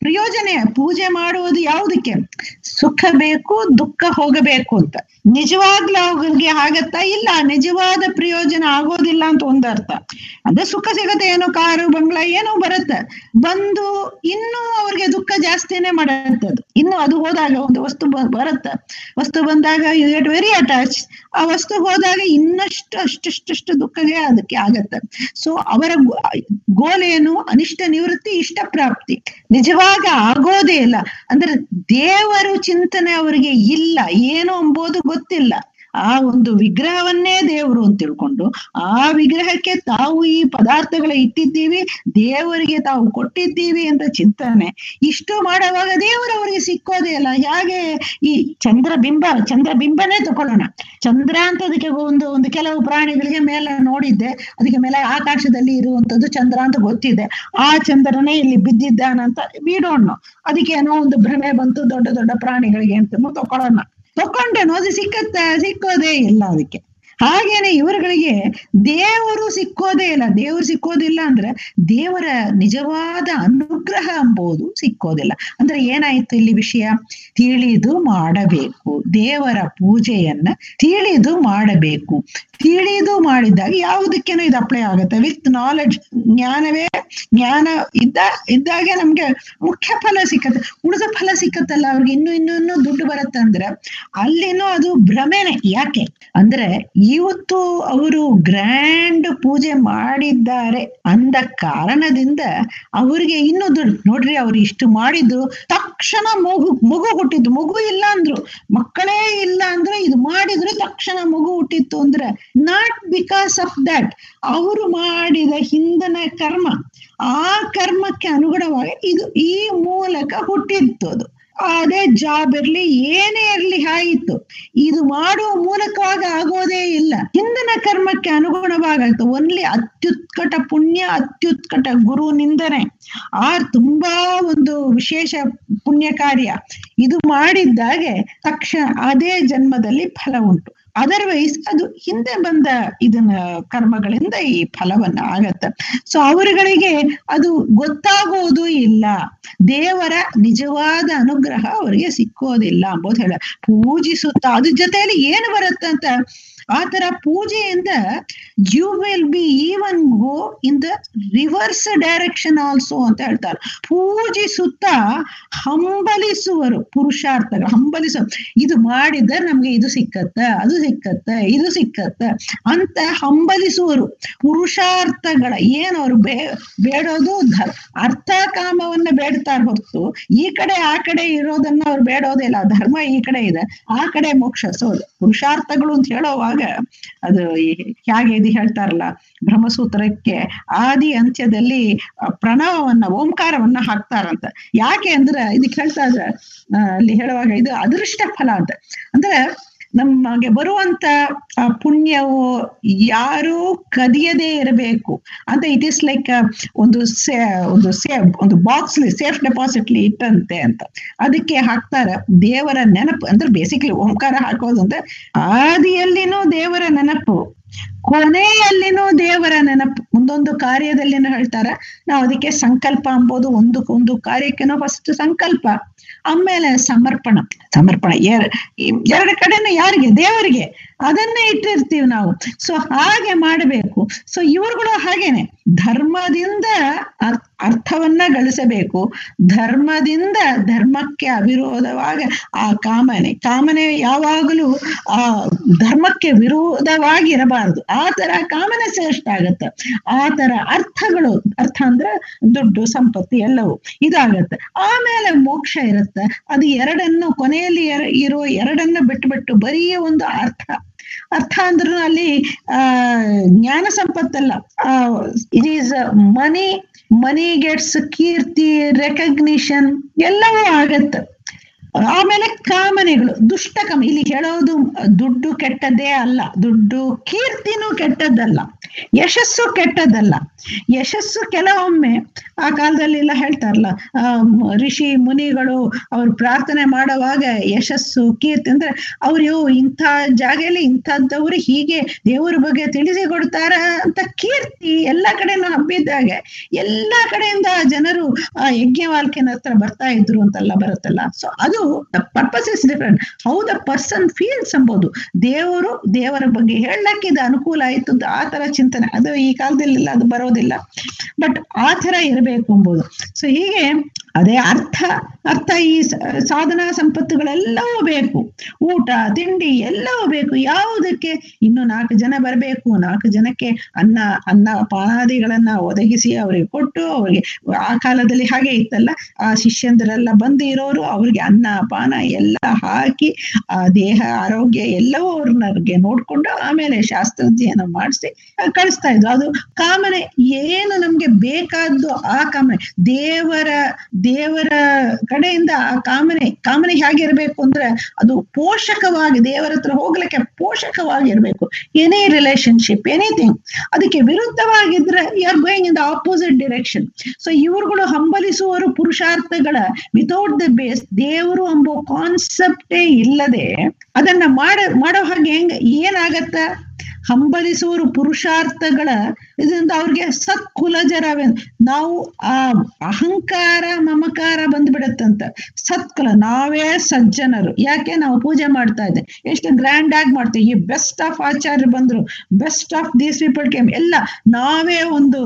ಪ್ರಯೋಜನ ಪೂಜೆ ಮಾಡುವುದು ಯಾವುದಕ್ಕೆ ಸುಖ ಬೇಕು ದುಃಖ ಹೋಗಬೇಕು ಅಂತ ನಿಜವಾಗ್ಲೂ ಅವ್ರಿಗೆ ಆಗತ್ತಾ ಇಲ್ಲ ನಿಜವಾದ ಪ್ರಯೋಜನ ಆಗೋದಿಲ್ಲ ಅಂತ ಒಂದು ಅರ್ಥ ಅಂದ್ರೆ ಸುಖ ಸಿಗತ್ತೆ ಏನೋ ಕಾರು ಬಂಗ್ಲಾ ಏನೋ ಬರುತ್ತೆ ಬಂದು ಇನ್ನೂ ಅವ್ರಿಗೆ ದುಃಖ ಜಾಸ್ತಿನೇ ಮಾಡತ್ತೆ ಅದು ಇನ್ನು ಅದು ಹೋದಾಗ ಒಂದು ವಸ್ತು ಬ- ಬರುತ್ತೆ ವಸ್ತು ಬಂದಾಗ ಯು ಗೆಟ್ ವೆರಿ ಅಟ್ಯಾಚ್ ಆ ವಸ್ತು ಹೋದಾಗ ಇನ್ನಷ್ಟು ಅಷ್ಟಷ್ಟು ದುಃಖಗೆ ಅದಕ್ಕೆ ಆಗತ್ತೆ ಸೊ ಅವರ ಗೋಲ್ ಏನು ಅನಿಷ್ಟ ನಿವೃತ್ತಿ ಇಷ್ಟ ಪ್ರಾಪ್ತಿ ನಿಜವಾಗ ಆಗೋದೇ ಇಲ್ಲ ಅಂದ್ರೆ ದೇವರು ಚಿಂತನೆ ಅವರಿಗೆ ಇಲ್ಲ ಏನು ಎಂಬುದು ಗೊತ್ತಿಲ್ಲ ಆ ಒಂದು ವಿಗ್ರಹವನ್ನೇ ದೇವರು ಅಂತ ತಿಳ್ಕೊಂಡು ಆ ವಿಗ್ರಹಕ್ಕೆ ತಾವು ಈ ಪದಾರ್ಥಗಳ ಇಟ್ಟಿದ್ದೀವಿ ದೇವರಿಗೆ ತಾವು ಕೊಟ್ಟಿದ್ದೀವಿ ಅಂತ ಚಿಂತನೆ ಇಷ್ಟು ಮಾಡುವಾಗ ದೇವರು ಅವರಿಗೆ ಸಿಕ್ಕೋದೇ ಇಲ್ಲ ಹೇಗೆ ಈ ಚಂದ್ರ ಬಿಂಬ ಚಂದ್ರ ಬಿಂಬನೇ ತಗೊಳ್ಳೋಣ ಚಂದ್ರ ಅಂತ ಅದಕ್ಕೆ ಒಂದು ಒಂದು ಕೆಲವು ಪ್ರಾಣಿಗಳಿಗೆ ಮೇಲೆ ನೋಡಿದ್ದೆ ಅದಕ್ಕೆ ಮೇಲೆ ಆಕಾಶದಲ್ಲಿ ಇರುವಂತದ್ದು ಚಂದ್ರ ಅಂತ ಗೊತ್ತಿದೆ ಆ ಚಂದ್ರನೇ ಇಲ್ಲಿ ಬಿದ್ದಿದ್ದಾನಂತ ಬಿಡೋಣ ಅದಕ್ಕೆ ಏನೋ ಒಂದು ಭ್ರಮೆ ಬಂತು ದೊಡ್ಡ ದೊಡ್ಡ ಪ್ರಾಣಿಗಳಿಗೆ ಅಂತ ತಕೊಳ್ಳೋಣ ತಕೊಂಡೇನೋ ಅದು ಸಿಕ್ಕತ್ತ ಸಿಕ್ಕೋದೇ ಇಲ್ಲ ಅದಕ್ಕೆ ಹಾಗೇನೆ ಇವರುಗಳಿಗೆ ದೇವರು ಸಿಕ್ಕೋದೇ ಇಲ್ಲ ದೇವರು ಸಿಕ್ಕೋದಿಲ್ಲ ಅಂದ್ರೆ ದೇವರ ನಿಜವಾದ ಅನುಗ್ರಹ ಎಂಬುದು ಸಿಕ್ಕೋದಿಲ್ಲ ಅಂದ್ರೆ ಏನಾಯ್ತು ಇಲ್ಲಿ ವಿಷಯ ತಿಳಿದು ಮಾಡಬೇಕು ದೇವರ ಪೂಜೆಯನ್ನ ತಿಳಿದು ಮಾಡಬೇಕು ತಿಳಿದು ಮಾಡಿದಾಗ ಯಾವುದಕ್ಕೇನೋ ಇದು ಅಪ್ಲೈ ಆಗುತ್ತೆ ವಿತ್ ನಾಲೆಡ್ಜ್ ಜ್ಞಾನವೇ ಜ್ಞಾನ ಇದ್ದ ಇದ್ದಾಗೆ ನಮ್ಗೆ ಮುಖ್ಯ ಫಲ ಸಿಕ್ಕತ್ತೆ ಉಳಿದ ಫಲ ಸಿಕ್ಕತ್ತಲ್ಲ ಅವ್ರಿಗೆ ಇನ್ನು ಇನ್ನು ಇನ್ನೂ ದುಡ್ಡು ಬರುತ್ತೆ ಅಂದ್ರೆ ಅಲ್ಲಿನೂ ಅದು ಭ್ರಮೆನೆ ಯಾಕೆ ಅಂದ್ರೆ ಇವತ್ತು ಅವರು ಗ್ರ್ಯಾಂಡ್ ಪೂಜೆ ಮಾಡಿದ್ದಾರೆ ಅಂದ ಕಾರಣದಿಂದ ಅವರಿಗೆ ಇನ್ನೂ ದುಡ್ಡು ನೋಡ್ರಿ ಅವ್ರು ಇಷ್ಟು ಮಾಡಿದ್ದು ತಕ್ಷಣ ಮಗು ಮಗು ಹುಟ್ಟಿದ್ದು ಮಗು ಇಲ್ಲ ಅಂದ್ರು ಮಕ್ಕಳೇ ಇಲ್ಲ ಅಂದ್ರೆ ಇದು ಮಾಡಿದ್ರೆ ತಕ್ಷಣ ಮಗು ಹುಟ್ಟಿತ್ತು ಅಂದ್ರೆ ನಾಟ್ ಬಿಕಾಸ್ ಆಫ್ ದಟ್ ಅವರು ಮಾಡಿದ ಹಿಂದನ ಕರ್ಮ ಆ ಕರ್ಮಕ್ಕೆ ಅನುಗುಣವಾಗಿ ಇದು ಈ ಮೂಲಕ ಹುಟ್ಟಿತ್ತು ಅದು ಅದೇ ಜಾಬ್ ಇರ್ಲಿ ಏನೇ ಇರ್ಲಿ ಆಯಿತು ಇದು ಮಾಡುವ ಮೂಲಕವಾಗಿ ಆಗೋದೇ ಇಲ್ಲ ಹಿಂದಿನ ಕರ್ಮಕ್ಕೆ ಅನುಗುಣವಾಗುತ್ತೆ ಒನ್ಲಿ ಅತ್ಯುತ್ಕಟ ಪುಣ್ಯ ಅತ್ಯುತ್ಕಟ ಗುರು ನಿಂದನೆ ಆ ತುಂಬಾ ಒಂದು ವಿಶೇಷ ಪುಣ್ಯ ಕಾರ್ಯ ಇದು ಮಾಡಿದ್ದಾಗೆ ತಕ್ಷಣ ಅದೇ ಜನ್ಮದಲ್ಲಿ ಫಲ ಉಂಟು ಅದರ್ವೈಸ್ ಅದು ಹಿಂದೆ ಬಂದ ಇದನ್ನ ಕರ್ಮಗಳಿಂದ ಈ ಫಲವನ್ನ ಆಗತ್ತೆ ಸೊ ಅವರುಗಳಿಗೆ ಅದು ಗೊತ್ತಾಗೋದು ಇಲ್ಲ ದೇವರ ನಿಜವಾದ ಅನುಗ್ರಹ ಅವರಿಗೆ ಸಿಕ್ಕೋದಿಲ್ಲ ಅಂಬೋದು ಹೇಳ ಪೂಜಿಸುತ್ತಾ ಅದ್ರ ಜೊತೆಯಲ್ಲಿ ಏನು ಬರುತ್ತೆ ಅಂತ ಆ ತರ ಪೂಜೆಯಿಂದ you will be even go in the reverse direction also ಅಂತ ಹೇಳ್ತಾರೆ ಪೂಜಿಸುತ್ತಾ ಹಂಬಲಿಸುವರು ಪುರುಷಾರ್ಥಗಳು ಹಂಬಲಿಸ ಇದು ಮಾಡಿದ್ರೆ ನಮ್ಗೆ ಇದು ಸಿಕ್ಕತ್ತ ಅದು ಸಿಕ್ಕತ್ತ ಇದು ಸಿಕ್ಕತ್ತ ಅಂತ ಹಂಬಲಿಸುವರು ಪುರುಷಾರ್ಥಗಳ ಏನು ಅವ್ರು ಬೇ ಬೇಡೋದು ಧರ್ ಅರ್ಥ ಕಾಮವನ್ನ ಬೇಡ್ತಾರ ಹೊರತು ಈ ಕಡೆ ಆ ಕಡೆ ಇರೋದನ್ನ ಅವ್ರು ಬೇಡೋದಿಲ್ಲ ಧರ್ಮ ಈ ಕಡೆ ಇದೆ ಆ ಕಡೆ ಮೋಕ್ಷ ಸೊ ಪುರುಷಾರ್ಥಗಳು ಅಂತ ಹೇಳೋವಾಗ ಅದು ಈ- ಹೇಗೆ ಇದು ಹೇಳ್ತಾರಲ್ಲ ಬ್ರಹ್ಮಸೂತ್ರಕ್ಕೆ ಆದಿ ಅಂತ್ಯದಲ್ಲಿ ಆ, ಪ್ರಣವವನ್ನ ಓಂಕಾರವನ್ನ ಹಾಕ್ತಾರಂತ ಯಾಕೆ ಅಂದ್ರೆ ಇದಕ್ಕೆ ಹೇಳ್ತಾ ಇದ್ರೆ ಆ, ಅಲ್ಲಿ ಹೇಳುವಾಗ ಇದು ಅದೃಷ್ಟ ಫಲ ಅಂತ ಅಂದ್ರೆ ನಮಗೆ ಬರುವಂತ ಆ ಪುಣ್ಯವು ಯಾರು ಕದಿಯದೇ ಇರಬೇಕು ಅಂತ ಇಟ್ ಈಸ್ ಲೈಕ್ ಒಂದು ಸೇ ಒಂದು ಸೇಫ್ ಒಂದು ಬಾಕ್ಸ್ ಸೇಫ್ ಡೆಪಾಸಿಟ್ಲಿ ಇಟ್ಟಂತೆ ಅಂತ ಅದಕ್ಕೆ ಹಾಕ್ತಾರೆ ದೇವರ ನೆನಪು ಅಂದ್ರೆ ಬೇಸಿಕ್ಲಿ ಓಂಕಾರ ಹಾಕೋದು ಅಂದ್ರೆ ಆದಿಯಲ್ಲಿನೂ ದೇವರ ನೆನಪು ಕೊನೆಯಲ್ಲಿನೂ ದೇವರ ನೆನಪು ಒಂದೊಂದು ಕಾರ್ಯದಲ್ಲಿನೂ ಹೇಳ್ತಾರೆ ನಾವು ಅದಕ್ಕೆ ಸಂಕಲ್ಪ ಅಂಬೋದು ಒಂದು ಒಂದು ಕಾರ್ಯಕ್ಕೇನೋ ಫಸ್ಟ್ ಸಂಕಲ್ಪ ಆಮೇಲೆ ಸಮರ್ಪಣ ಸಮರ್ಪಣ ಎರ ಎರಡು ಕಡೆನೂ ಯಾರಿಗೆ ದೇವರಿಗೆ ಅದನ್ನೇ ಇಟ್ಟಿರ್ತೀವಿ ನಾವು ಸೊ ಹಾಗೆ ಮಾಡಬೇಕು ಸೊ ಇವ್ರುಗಳು ಹಾಗೇನೆ ಧರ್ಮದಿಂದ ಅರ್- ಅರ್ಥವನ್ನ ಗಳಿಸಬೇಕು ಧರ್ಮದಿಂದ ಧರ್ಮಕ್ಕೆ ಅವಿರೋಧವಾಗ ಆ ಕಾಮನೆ ಕಾಮನೆ ಯಾವಾಗಲೂ ಆ ಧರ್ಮಕ್ಕೆ ವಿರೋಧವಾಗಿರಬಾರದು ಆ ತರ ಕಾಮನೆ ಶ್ರೇಷ್ಠ ಆಗತ್ತೆ ಆ ತರ ಅರ್ಥಗಳು ಅರ್ಥ ಅಂದ್ರೆ ದುಡ್ಡು ಸಂಪತ್ತು ಎಲ್ಲವೂ ಇದಾಗತ್ತೆ ಆಮೇಲೆ ಮೋಕ್ಷ ಇರುತ್ತೆ ಅದು ಎರಡನ್ನು ಕೊನೆಯಲ್ಲಿ ಎರ- ಇರೋ ಎರಡನ್ನು ಬಿಟ್ಟು ಬರೀ ಒಂದು ಅರ್ಥ ಅರ್ಥ ಅಂದ್ರೂ ಅಲ್ಲಿ ಆ ಜ್ಞಾನ ಸಂಪತ್ತಲ್ಲ it is money money gets ಕೀರ್ತಿ ರೆಕಗ್ನಿಷನ್ ಎಲ್ಲವೂ ಆಗತ್ತೆ ಆಮೇಲೆ ಕಾಮನೆಗಳು ದುಷ್ಟ ಕಾಮ ಇಲ್ಲಿ ಹೇಳೋದು ದುಡ್ಡು ಕೆಟ್ಟದ್ದೇ ಅಲ್ಲ ದುಡ್ಡು ಕೀರ್ತಿನೂ ಕೆಟ್ಟದ್ದಲ್ಲ ಯಶಸ್ಸು ಕೆಟ್ಟದ್ದಲ್ಲ ಯಶಸ್ಸು ಕೆಲವೊಮ್ಮೆ ಆ ಕಾಲದಲ್ಲೆಲ್ಲ ಹೇಳ್ತಾರಲ್ಲ ಆ ಋಷಿ ಮುನಿಗಳು ಅವ್ರು ಪ್ರಾರ್ಥನೆ ಮಾಡುವಾಗ ಯಶಸ್ಸು ಕೀರ್ತಿ ಅಂದ್ರೆ ಅವ್ರು ಇಂಥ ಜಾಗದಲ್ಲಿ ಇಂಥದ್ದವ್ರು ಹೀಗೆ ದೇವರ ಬಗ್ಗೆ ತಿಳಿಸಿ ಕೊಡ್ತಾರ ಅಂತ ಕೀರ್ತಿ ಎಲ್ಲ ಕಡೆನೂ ಹಬ್ಬಿದ್ದಾಗೆ ಎಲ್ಲಾ ಕಡೆಯಿಂದ ಜನರು ಆ ಯಜ್ಞವಾಲ್ಕಿನ ಹತ್ರ ಬರ್ತಾ ಇದ್ರು ಅಂತೆಲ್ಲ ಬರುತ್ತಲ್ಲ ಸೊ ಅದು purpose is different how the person feels ಎಂಬುದು ದೇವರು ದೇವರ ಬಗ್ಗೆ ಹೇಳಕ್ಕೆ ಇದು ಅನುಕೂಲ ಆಯ್ತು ಅಂತ ಆ ತರ ಚಿಂತನೆ ಅದು ಈ ಕಾಲದಲ್ಲೆಲ್ಲ ಅದು ಬರೋದಿಲ್ಲ ಬಟ್ ಆ ತರ ಇರಬೇಕು ಎಂಬುದು ಸೊ ಹೀಗೆ ಅದೇ ಅರ್ಥ ಅರ್ಥ ಈ ಸಾಧನಾ ಸಂಪತ್ತುಗಳೆಲ್ಲವೂ ಬೇಕು ಊಟ ತಿಂಡಿ ಎಲ್ಲವೂ ಬೇಕು ಯಾವುದಕ್ಕೆ ಇನ್ನು ನಾಲ್ಕು ಜನ ಬರಬೇಕು ನಾಲ್ಕು ಜನಕ್ಕೆ ಅನ್ನ ಅನ್ನ ಪಾನಾದಿಗಳನ್ನ ಒದಗಿಸಿ ಅವರಿಗೆ ಕೊಟ್ಟು ಅವರಿಗೆ ಆ ಕಾಲದಲ್ಲಿ ಹಾಗೆ ಇತ್ತಲ್ಲ ಆ ಶಿಷ್ಯಂದರೆಲ್ಲ ಬಂದು ಇರೋರು ಅವ್ರಿಗೆ ಅನ್ನ ಪಾನ ಎಲ್ಲ ಹಾಕಿ ಆ ದೇಹ ಆರೋಗ್ಯ ಎಲ್ಲವೂ ಅವ್ರನ್ನಗೆ ನೋಡ್ಕೊಂಡು ಆಮೇಲೆ ಶಾಸ್ತ್ರಾಧ್ಯಯನ ಮಾಡಿಸಿ ಕಳಿಸ್ತಾ ಇದ್ರು ಅದು ಕಾಮನೆ ಏನು ನಮ್ಗೆ ಬೇಕಾದ್ದು ಆ ಕಾಮನೆ ದೇವರ ದೇವರ ಕಡೆಯಿಂದ ಆ ಕಾಮನೆ ಕಾಮನೆ ಹೇಗಿರ್ಬೇಕು ಅಂದ್ರೆ ಅದು ಪೋಷಕವಾಗಿ ದೇವರ ಹತ್ರ ಹೋಗ್ಲಿಕ್ಕೆ ಪೋಷಕವಾಗಿರ್ಬೇಕು ಎನಿ ರಿಲೇಶನ್ಶಿಪ್ ಎನಿಥಿಂಗ್ ಅದಕ್ಕೆ ವಿರುದ್ಧವಾಗಿದ್ರೆ you are going in the opposite direction so ಇವ್ರುಗಳು ಹಂಬಲಿಸುವರು ಪುರುಷಾರ್ಥಗಳ ವಿತೌಟ್ ದ ಬೇಸ್ ದೇವರು ಎಂಬ ಕಾನ್ಸೆಪ್ಟೇ ಇಲ್ಲದೆ ಅದನ್ನ ಮಾಡ ಮಾಡೋ ಹಾಗೆ ಹೆಂಗ ಏನಾಗತ್ತ ಹಂಬಲಿಸುವರು ಪುರುಷಾರ್ಥಗಳ ಇದರಿಂದ ಅವ್ರಿಗೆ ಸತ್ಕುಲಜರವೇ ನಾವು ಆ ಅಹಂಕಾರ ಮಮಕಾರ ಬಂದ್ಬಿಡತ್ತಂತ ಸತ್ಕುಲ ನಾವೇ ಸಜ್ಜನರು ಯಾಕೆ ನಾವು ಪೂಜೆ ಮಾಡ್ತಾ ಇದ್ದೆ ಎಷ್ಟು ಗ್ರ್ಯಾಂಡ್ ಆಗಿ ಮಾಡ್ತೀವಿ ಈ ಬೆಸ್ಟ್ ಆಫ್ ಆಚಾರ್ಯ ಬಂದ್ರು best of these people came ಎಲ್ಲ ನಾವೇ ಒಂದು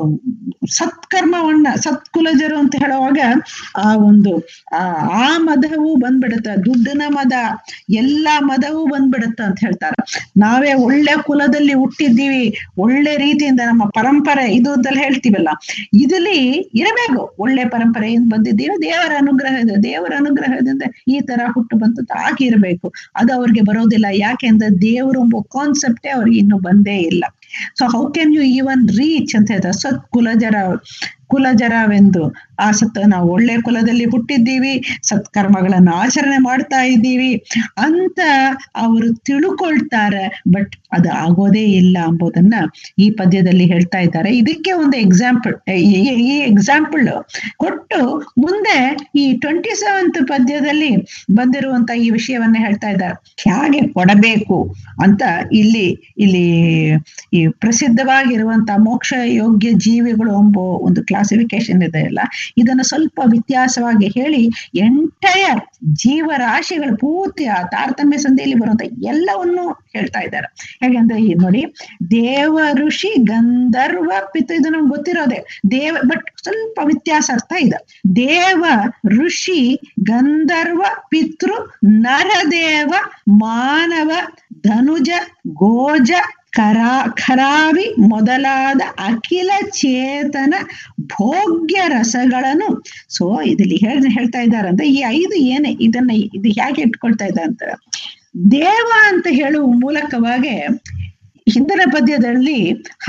ಸತ್ಕರ್ಮವನ್ನ ಸತ್ಕುಲಜರು ಅಂತ ಹೇಳುವಾಗ ಆ ಒಂದು ಆ ಮದವು ಬಂದ್ಬಿಡುತ್ತೆ ದುಡ್ಡಿನ ಮದ ಎಲ್ಲಾ ಮದವು ಬಂದ್ಬಿಡುತ್ತೆ ಅಂತ ಹೇಳ್ತಾರ ನಾವೇ ಒಳ್ಳೆ ಕುಲದಲ್ಲಿ ಹುಟ್ಟಿದ್ದೀವಿ ಒಳ್ಳೆ ರೀತಿಯಿಂದ ನಮ್ಮ ಪರಂಪರೆ ಇದು ಅಂತೆಲ್ಲ ಹೇಳ್ತೀವಲ್ಲ ಇದಲ್ಲಿ ಇರಬೇಕು ಒಳ್ಳೆ ಪರಂಪರೆಯಿಂದ ಬಂದಿದ್ದೀವಿ ದೇವರ ಅನುಗ್ರಹದ ದೇವರ ಅನುಗ್ರಹದಿಂದ ಈ ತರ ಹುಟ್ಟು ಬಂತ ಆಗಿರ್ಬೇಕು ಅದು ಅವ್ರಿಗೆ ಬರೋದಿಲ್ಲ ಯಾಕೆಂದ್ರೆ ದೇವರು ಎಂಬ ಕಾನ್ಸೆಪ್ಟೇ ಅವ್ರಿಗೆ ಇನ್ನು ಬಂದೇ ಇಲ್ಲ so how can you even reach ಅಂತ ಹೇಳ್ತಾರೆ ಸತ್ ಕುಲಜರ ಕುಲಜರವೆಂದು ಆ ಸತ್ ನಾವು ಒಳ್ಳೆ ಕುಲದಲ್ಲಿ ಹುಟ್ಟಿದ್ದೀವಿ ಸತ್ಕರ್ಮಗಳನ್ನ ಆಚರಣೆ ಮಾಡ್ತಾ ಇದ್ದೀವಿ ಅಂತ ಅವರು ತಿಳ್ಕೊಳ್ತಾರೆ ಬಟ್ ಅದು ಆಗೋದೇ ಇಲ್ಲ ಎಂಬುದನ್ನ ಈ ಪದ್ಯದಲ್ಲಿ ಹೇಳ್ತಾ ಇದ್ದಾರೆ ಇದಕ್ಕೆ ಒಂದು ಎಕ್ಸಾಂಪಲ್ ಈ ಎಕ್ಸಾಂಪಲ್ ಕೊಟ್ಟು ಮುಂದೆ ಈ ಟ್ವೆಂಟಿ ಸೆವೆಂತ್ ಪದ್ಯದಲ್ಲಿ ಬಂದಿರುವಂತ ಈ ವಿಷಯವನ್ನ ಹೇಳ್ತಾ ಇದ್ದಾರೆ ಹೇಗೆ ಕೊಡಬೇಕು ಅಂತ ಇಲ್ಲಿ ಇಲ್ಲಿ ಈ ಪ್ರಸಿದ್ಧವಾಗಿರುವಂತ ಮೋಕ್ಷ ಯೋಗ್ಯ ಜೀವಿಗಳು ಎಂಬ ಒಂದು ಕ್ಲಾಸಿಫಿಕೇಶನ್ ಇದೆ ಅಲ್ಲ ಇದನ್ನು ಸ್ವಲ್ಪ ವ್ಯತ್ಯಾಸವಾಗಿ ಹೇಳಿ ಎಂಟೈರ್ ಜೀವರಾಶಿಗಳು ಪೂರ್ತಿ ಆ ತಾರತಮ್ಯ ಸಂಧಿಯಲ್ಲಿ ಬರುವಂತ ಎಲ್ಲವನ್ನು ಹೇಳ್ತಾ ಇದ್ದಾರೆ ಹೇಗೆಂದ್ರೆ ಈ ನೋಡಿ ದೇವ ಋಷಿ ಗಂಧರ್ವ ಪಿತ ಇದು ನಮ್ಗೆ ಗೊತ್ತಿರೋದೆ ದೇವ ಬಟ್ ಸ್ವಲ್ಪ ವ್ಯತ್ಯಾಸ ಅರ್ಥ ಇದೆ ದೇವ ಋಷಿ ಗಂಧರ್ವ ಪಿತೃ ನರದೇವ ಮಾನವ ಧನುಜ ಗೋಜ ಕರಾ ಖರಾವಿ ಮೊದಲಾದ ಅಖಿಲ ಚೇತನ ಭೋಗ್ಯ ರಸಗಳನ್ನು ಸೊ ಇದಲ್ಲಿ ಹೇಳ ಹೇಳ್ತಾ ಇದ್ದಾರೆ ಅಂದ್ರೆ ಈ ಐದು ಏನೇ ಇದನ್ನ ಇದು ಹೇಗೆ ಇಟ್ಕೊಳ್ತಾ ಇದ್ದಾರೆ ಅಂತ ದೇವ ಅಂತ ಹೇಳುವ ಮೂಲಕವಾಗಿ ಹಿಂದಿನ ಪದ್ಯದಲ್ಲಿ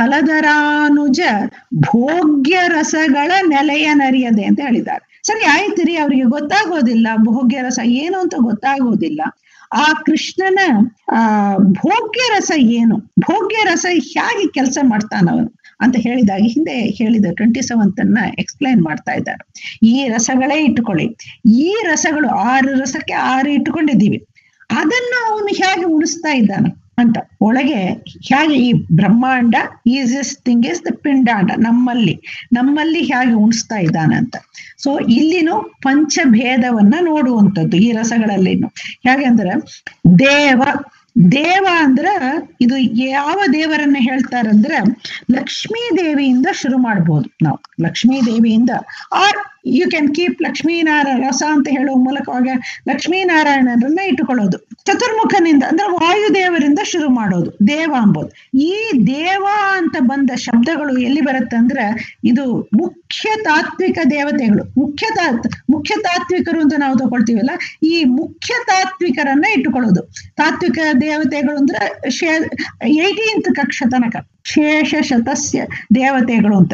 ಹಲದರಾನುಜ ಭೋಗ್ಯ ರಸಗಳ ನೆಲೆಯ ನರಿಯದೆ ಅಂತ ಹೇಳಿದ್ದಾರೆ ಸರಿ ಆಯ್ತು ರೀ ಅವ್ರಿಗೆ ಗೊತ್ತಾಗೋದಿಲ್ಲ ಭೋಗ್ಯ ರಸ ಏನು ಅಂತ ಗೊತ್ತಾಗೋದಿಲ್ಲ ಆ ಕೃಷ್ಣನ ಆ ಭೋಗ್ಯ ರಸ ಏನು ಭೋಗ್ಯ ರಸ ಹೇಗೆ ಕೆಲಸ ಮಾಡ್ತಾನವನು ಅಂತ ಹೇಳಿದಾಗ ಹಿಂದೆ ಹೇಳಿದ ಟ್ವೆಂಟಿ ಸೆವೆಂತ್ ಅನ್ನ ಎಕ್ಸ್ಪ್ಲೈನ್ ಮಾಡ್ತಾ ಇದ್ದಾರೆ ಈ ರಸಗಳೇ ಇಟ್ಟುಕೊಳ್ಳಿ ಈ ರಸಗಳು ಆರು ರಸಕ್ಕೆ ಆರು ಇಟ್ಟುಕೊಂಡಿದ್ದೀವಿ ಅದನ್ನು ಅವನು ಹೇಗೆ ಉಳಿಸ್ತಾ ಇದ್ದಾನೆ ಅಂತ ಒಳಗೆ ಹೇಗೆ ಈ ಬ್ರಹ್ಮಾಂಡ ಈಸಿಯಸ್ಟ್ ಥಿಂಗ್ ಇಸ್ ದ ಪಿಂಡಾಂಡ ನಮ್ಮಲ್ಲಿ ನಮ್ಮಲ್ಲಿ ಹೇಗೆ ಉಣಿಸ್ತಾ ಇದ್ದಾನೆ ಅಂತ ಸೊ ಇಲ್ಲಿನೂ ಪಂಚಭೇದವನ್ನ ನೋಡುವಂಥದ್ದು ಈ ರಸಗಳಲ್ಲಿನು ಹೇಗೆಂದ್ರೆ ದೇವ ದೇವ ಅಂದ್ರ ಇದು ಯಾವ ದೇವರನ್ನ ಹೇಳ್ತಾರಂದ್ರೆ ಲಕ್ಷ್ಮೀ ದೇವಿಯಿಂದ ಶುರು ಮಾಡ್ಬೋದು ನಾವು ಲಕ್ಷ್ಮೀ ದೇವಿಯಿಂದ are you can keep Lakshminarayana ರಸ ಅಂತ ಹೇಳುವ ಮೂಲಕವಾಗ ಲಕ್ಷ್ಮೀನಾರಾಯಣರನ್ನ ಇಟ್ಟುಕೊಳ್ಳೋದು ಚತುರ್ಮುಖನಿಂದ ಅಂದ್ರೆ ವಾಯುದೇವರಿಂದ ಶುರು ಮಾಡೋದು ದೇವ ಅಂಬೋದು ಈ ದೇವ ಅಂತ ಬಂದ ಶಬ್ದಗಳು ಎಲ್ಲಿ ಬರುತ್ತೆ ಅಂದ್ರೆ ಇದು ಮುಖ್ಯ ತಾತ್ವಿಕ ದೇವತೆಗಳು ಮುಖ್ಯ ತಾತ್ ಮುಖ್ಯ ತಾತ್ವಿಕರು ಅಂತ ನಾವು ತಗೊಳ್ತೀವಲ್ಲ ಈ ಮುಖ್ಯ ತಾತ್ವಿಕರನ್ನ ಇಟ್ಟುಕೊಳ್ಳೋದು ತಾತ್ವಿಕ ದೇವತೆಗಳು ಅಂದ್ರೆ ಶೇ ಏಯ್ಟೀನ್ತ್ ಕಕ್ಷ ತನಕ ಶೇಷ ಶತಸ್ಯ ದೇವತೆಗಳು ಅಂತ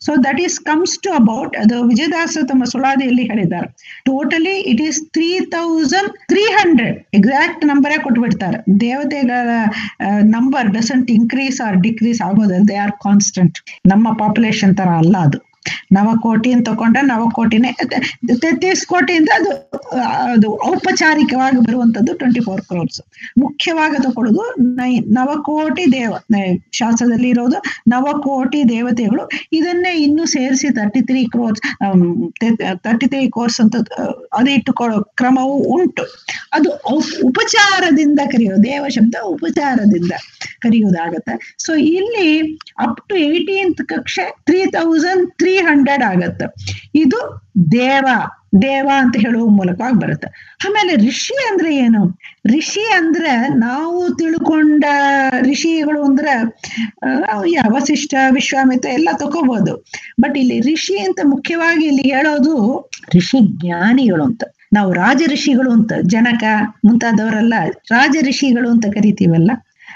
so that is comes to about ಅದು ವಿಜಯದಾಸ ತಮ್ಮ ಸುಳಾದಿಯಲ್ಲಿ ಹೇಳಿದ್ದಾರೆ totally it is three thousand three hundred exact ನಂಬರೇ ಕೊಟ್ಬಿಡ್ತಾರೆ ದೇವತೆಗಳ number doesn't increase or decrease ಆಗೋದಿಲ್ಲ ದೇ ಆರ್ ಕಾನ್ಸ್ಟೆಂಟ್ ನಮ್ಮ ಪಾಪ್ಯುಲೇಷನ್ ತರ ಅಲ್ಲ ಅದು ನವಕೋಟಿ ಅಂತ ತಗೊಂಡ್ರೆ ನವಕೋಟಿನೇ ತೆತ್ತೀಸ್ ಕೋಟಿಯಿಂದ ಅದು ಅದು ಔಪಚಾರಿಕವಾಗಿ ಬರುವಂತದ್ದು ಟ್ವೆಂಟಿ ಫೋರ್ ಕ್ರೋರ್ಸ್ ಮುಖ್ಯವಾಗಿ ತಗೊಳ್ಳೋದು ನೈ ನವಕೋಟಿ ದೇವ ಶಾಸ್ತ್ರದಲ್ಲಿ ಇರೋದು ನವಕೋಟಿ ದೇವತೆಗಳು ಇದನ್ನೇ ಇನ್ನು ಸೇರಿಸಿ thirty three crores thirty three crores ಅಂತ ಅದು ಇಟ್ಟುಕೊಳ್ಳೋ ಕ್ರಮವು ಉಂಟು ಅದು ಉಪಚಾರದಿಂದ ಕರೆಯೋದು ದೇವ ಶಬ್ದ ಉಪಚಾರದಿಂದ ಕರೆಯುವುದಾಗತ್ತೆ ಸೊ ಇಲ್ಲಿ ಅಪ್ ಟು ಏಯ್ಟೀನ್ತ್ ಕಕ್ಷೆ ತ್ರೀ ತೌಸಂಡ್ ತ್ರೀ ಹಂಡ್ರೆಡ್ ಆಗತ್ತೆ ಇದು ದೇವ ದೇವ ಅಂತ ಹೇಳುವ ಮೂಲಕವಾಗಿ ಬರುತ್ತೆ ಆಮೇಲೆ ಋಷಿ ಅಂದ್ರೆ ಏನು ಋಷಿ ಅಂದ್ರೆ ನಾವು ತಿಳ್ಕೊಂಡ ಋಷಿಗಳು ಅಂದ್ರೆ ಯಾ ವಸಿಷ್ಠ ವಿಶ್ವಾಮಿತ್ರ ಎಲ್ಲ ತಗೋಬಹುದು ಬಟ್ ಇಲ್ಲಿ ಋಷಿ ಅಂತ ಮುಖ್ಯವಾಗಿ ಇಲ್ಲಿ ಹೇಳೋದು ಋಷಿ ಜ್ಞಾನಿಗಳು ಅಂತ ನಾವು ರಾಜ ಋಷಿಗಳು ಅಂತ ಜನಕ ಮುಂತಾದವರೆಲ್ಲ ರಾಜ ಋಷಿಗಳು ಅಂತ ಕರಿತೀವಲ್ಲ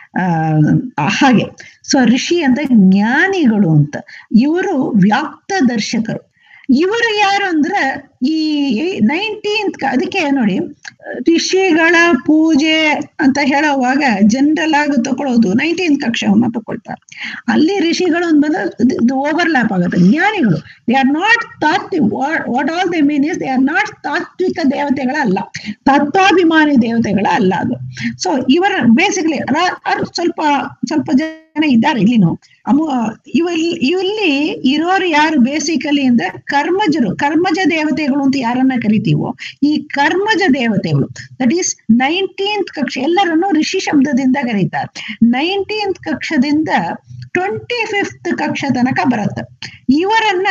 ಆ ಹಾಗೆ ಸೊ ಋಷಿ ಅಂದ್ರೆ ಜ್ಞಾನಿಗಳು ಅಂತ ಇವರು ವ್ಯಾಪ್ತ ದರ್ಶಕರು ಇವರು ಯಾರು ಅಂದ್ರೆ ಈ ನೈನ್ಟೀನ್ತ್ ಅದಕ್ಕೆ ನೋಡಿ ಋಷಿಗಳ ಪೂಜೆ ಅಂತ ಹೇಳುವಾಗ ಜನರಲ್ ಆಗಿ ತಗೊಳ್ಳೋದು ನೈನ್ಟೀನ್ತ್ ಕಕ್ಷವನ್ನ ತಗೊಳ್ತಾರೆ ಅಲ್ಲಿ ಋಷಿಗಳು ಅಂತ ಬಂದ್ರೆ ಇದು ಓವರ್ಲ್ಯಾಪ್ ಆಗುತ್ತೆ ಜ್ಞಾನಿಗಳು ದೇ ಆರ್ ನಾಟ್ ತಾತ್ವಿ what all they mean is they are not ತಾತ್ವಿಕ ದೇವತೆಗಳ ಅಲ್ಲ ತತ್ವಾಭಿಮಾನಿ ದೇವತೆಗಳ ಅಲ್ಲ ಅದು ಸೊ ಇವರ ಬೇಸಿಕಲಿ ಸ್ವಲ್ಪ ಸ್ವಲ್ಪ ಜನ ಇದ್ದಾರೆ ಇಲ್ಲಿನು ಅಮು ಇವಲ್ಲಿ ಇಲ್ಲಿ ಇರೋರು ಯಾರು ಬೇಸಿಕಲಿ ಅಂದ್ರೆ ಕರ್ಮಜರು ಕರ್ಮಜ ದೇವತೆಗಳು ಅಂತ ಯಾರನ್ನ ಕರಿತೀವೋ ಈ ಕರ್ಮಜ ದೇವತೆಗಳು ದಟ್ ಈಸ್ ನೈನ್ಟೀನ್ತ್ ಕಕ್ಷ ಎಲ್ಲರನ್ನು ಋಷಿ ಶಬ್ದದಿಂದ ಕರೀತಾರೆ ನೈನ್ಟೀನ್ತ್ ಕಕ್ಷದಿಂದ ಟ್ವೆಂಟಿ ಫಿಫ್ತ್ ಕಕ್ಷ ತನಕ ಬರುತ್ತೆ ಇವರನ್ನ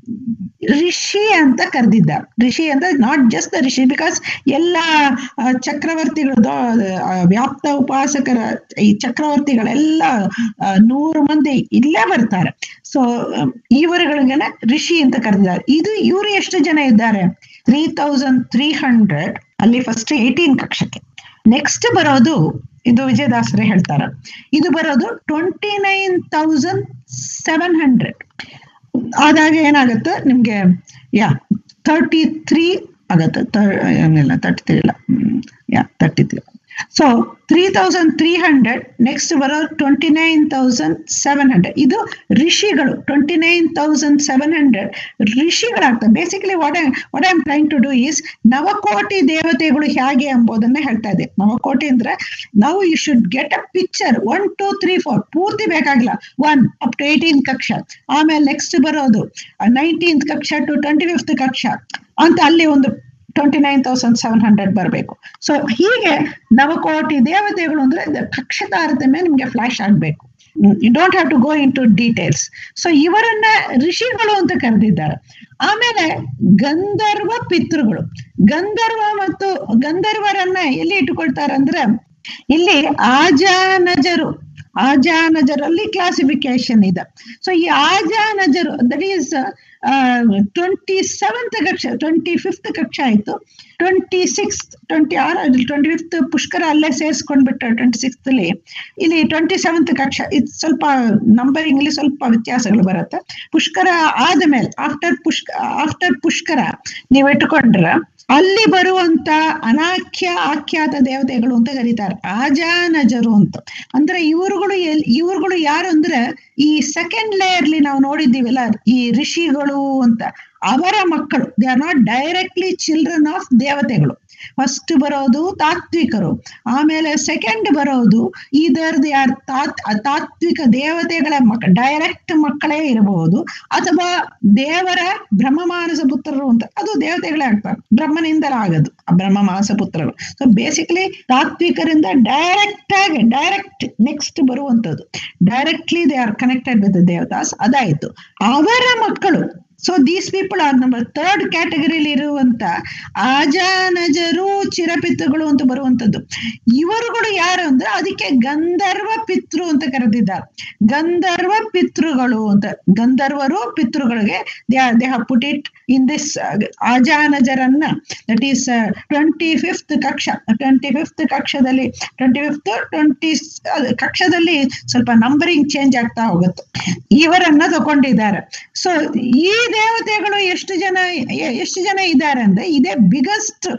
ಋಷಿ ಅಂತ ಕರೆದಿದ್ದ ಋಷಿ ಅಂದ್ರೆ ನಾಟ್ ಜಸ್ಟ್ ದ ಋಷಿ ಬಿಕಾಸ್ ಎಲ್ಲ ಚಕ್ರವರ್ತಿಗಳು ವ್ಯಾಪ್ತ ಉಪಾಸಕರ ಈ ಚಕ್ರವರ್ತಿಗಳೆಲ್ಲ ನೂರು ಮಂದಿ ಇಲ್ಲೇ ಬರ್ತಾರೆ ಸೊ ಇವರುಗಳಿಗೆನ ಋಷಿ ಅಂತ ಕರೆದಿದ್ದಾರೆ ಇದು ಇವರು ಎಷ್ಟು ಜನ ಇದ್ದಾರೆ ತ್ರೀ ತೌಸಂಡ್ ತ್ರೀ ಹಂಡ್ರೆಡ್ ಅಲ್ಲಿ ಫಸ್ಟ್ ಏಯ್ಟೀನ್ ಕಕ್ಷಕ್ಕೆ ನೆಕ್ಸ್ಟ್ ಬರೋದು ಇದು ವಿಜಯದಾಸರೇ ಹೇಳ್ತಾರ ಇದು ಬರೋದು twenty nine thousand seven hundred ಆದಾಗ ಏನಾಗುತ್ತೆ ನಿಮ್ಗೆ ಯಾ ತರ್ಟಿ ತ್ರೀ ಆಗತ್ತೆ ಏನಿಲ್ಲ ತರ್ಟಿ ತ್ರೀ ಇಲ್ಲ yeah thirty three so three thousand three hundred next ಬರೋ twenty nine thousand seven hundred ಇದು ಋಷಿಗಳು twenty nine thousand seven hundred ಋಷಿಗಳಾಗ್ತವೆ basically what I what I am trying to do is ನವಕೋಟಿ ದೇವತೆಗಳು ಹೇಗೆ ಎಂಬುದನ್ನ ಹೇಳ್ತಾ ಇದೆ ನವಕೋಟಿ ಅಂದ್ರೆ ನಾವು you should get a picture one two three four ಪೂರ್ತಿ ಬೇಕಾಗಿಲ್ಲ ಒನ್ ಅಪ್ ಟು ಏಯ್ಟೀನ್ ಕಕ್ಷ ಆಮೇಲೆ ನೆಕ್ಸ್ಟ್ ಬರೋದು ನೈನ್ಟೀನ್ತ್ ಕಕ್ಷ ಟು ಟ್ವೆಂಟಿ ಫಿಫ್ತ್ ಕಕ್ಷ ಅಂತ ಅಲ್ಲಿ ಒಂದು twenty nine thousand seven hundred ಬರಬೇಕು ಸೊ ಹೀಗೆ ನವಕೋಟಿ ದೇವತೆಗಳು ಅಂದ್ರೆ ಕಕ್ಷ ತಾರತಮ್ಯ ನಿಮ್ಗೆ ಫ್ಲಾಶ್ ಆಗ್ಬೇಕು you don't have to go into details so ಇವರನ್ನ ಋಷಿಗಳು ಅಂತ ಕರೆದಿದ್ದಾರೆ ಆಮೇಲೆ ಗಂಧರ್ವ ಪಿತೃಗಳು ಗಂಧರ್ವ ಮತ್ತು ಗಂಧರ್ವರನ್ನ ಎಲ್ಲಿ ಇಟ್ಟುಕೊಳ್ತಾರೆ ಅಂದ್ರೆ ಇಲ್ಲಿ ಆಜಾನಜರು ಆಜಾನಜರಲ್ಲಿ ಕ್ಲಾಸಿಫಿಕೇಶನ್ ಇದೆ ಸೊ ಈ ಆಜಾನಜರು ದಟ್ ಈಸ್ ಟ್ವೆಂಟಿ ಸೆವೆಂತ್ ಕಕ್ಷ ಟ್ವೆಂಟಿ ಫಿಫ್ತ್ ಕಕ್ಷ ಆಯ್ತು twenty six twenty or twenty fifth Pushkara ಅಲ್ಲೇ ಸೇರಿಸ್ಕೊಂಡ್ಬಿಟ್ಟು ಟ್ವೆಂಟಿ ಸಿಕ್ಸ್ತ್ ಅಲ್ಲಿ ಇಲ್ಲಿ ಟ್ವೆಂಟಿ ಸೆವೆಂತ್ ಕಕ್ಷ ಇದು ಸ್ವಲ್ಪ ನಂಬರಿಂಗ್ ಅಲ್ಲಿ ಸ್ವಲ್ಪ ವ್ಯತ್ಯಾಸಗಳು ಬರುತ್ತೆ ಪುಷ್ಕರ ಆದ್ಮೇಲೆ ಆಫ್ಟರ್ ಪುಷ್ಕ ಆಫ್ಟರ್ ಪುಷ್ಕರ ನೀವು ಇಟ್ಕೊಂಡ್ರೆ ಅಲ್ಲಿ ಬರುವಂತ ಅನಾಖ್ಯ ಆಖ್ಯಾತ ದೇವತೆಗಳು ಅಂತ ಕರೀತಾರೆ ಆಜಾನಜರು ಅಂತ ಅಂದ್ರೆ ಇವರುಗಳು ಎಲ್ ಇವರುಗಳು ಯಾರು ಅಂದ್ರೆ ಈ ಸೆಕೆಂಡ್ ಲೇಯರ್ಲಿ ನಾವು ನೋಡಿದ್ದೀವಲ್ಲ ಈ ಋಷಿಗಳು ಅಂತ ಅವರ ಮಕ್ಕಳು they are not directly children of ದೇವತೆಗಳು ಫಸ್ಟ್ ಬರೋದು ತಾತ್ವಿಕರು ಆಮೇಲೆ ಸೆಕೆಂಡ್ ಬರೋದು ಇದರ್ ದೇ ಆರ್ ತಾತ್ ತಾತ್ವಿಕ ದೇವತೆಗಳ ಮಕ್ಕ ಡೈರೆಕ್ಟ್ ಮಕ್ಕಳೇ ಇರಬಹುದು ಅಥವಾ ದೇವರ ಬ್ರಹ್ಮ ಮಾನಸ ಪುತ್ರರು ಅಂತ ಅದು ದೇವತೆಗಳೇ ಆಗ್ತಾರೆ ಬ್ರಹ್ಮನಿಂದಲೇ ಆಗದು ಬ್ರಹ್ಮ ಮಾನಸ ಪುತ್ರರು ಸೊ ಬೇಸಿಕಲಿ ತಾತ್ವಿಕರಿಂದ ಡೈರೆಕ್ಟ್ ಆಗಿ ಡೈರೆಕ್ಟ್ ನೆಕ್ಸ್ಟ್ ಬರುವಂತದ್ದು directly they are connected with ದೇವತಾಸ್ ಅದಾಯ್ತು ಅವರ ಮಕ್ಕಳು so these people are number third ಕ್ಯಾಟಗರಿಲಿ ಇರುವಂತ ಆಜಾನಜರು ಚಿರಪಿತೃಗಳು ಅಂತ ಬರುವಂತದ್ದು ಇವರುಗಳು ಯಾರು ಅಂದ್ರೆ ಅದಕ್ಕೆ ಗಂಧರ್ವ ಪಿತೃ ಅಂತ ಕರೆದಿದ್ದಾರೆ ಗಂಧರ್ವ ಪಿತೃಗಳು ಅಂತ ಗಂಧರ್ವರು ಪಿತೃಗಳಿಗೆ they they have put it in this ಆಜಾನಜರನ್ನ ದಟ್ ಈಸ್ ಟ್ವೆಂಟಿ ಫಿಫ್ತ್ ಕಕ್ಷ ಟ್ವೆಂಟಿ ಫಿಫ್ತ್ ಕಕ್ಷದಲ್ಲಿ ಟ್ವೆಂಟಿ ಫಿಫ್ತ್ ಟ್ವೆಂಟಿ ಕಕ್ಷದಲ್ಲಿ ಸ್ವಲ್ಪ ನಂಬರಿಂಗ್ ಚೇಂಜ್ ಆಗ್ತಾ ಹೋಗುತ್ತೆ ಇವರನ್ನ ತಗೊಂಡಿದ್ದಾರೆ ಸೊ ಈ ದೇವತೆಗಳು ಎಷ್ಟು ಜನ ಎ- ಎಷ್ಟು ಜನ ಇದ್ದಾರೆ ಅಂದ್ರೆ ಇದೇ biggest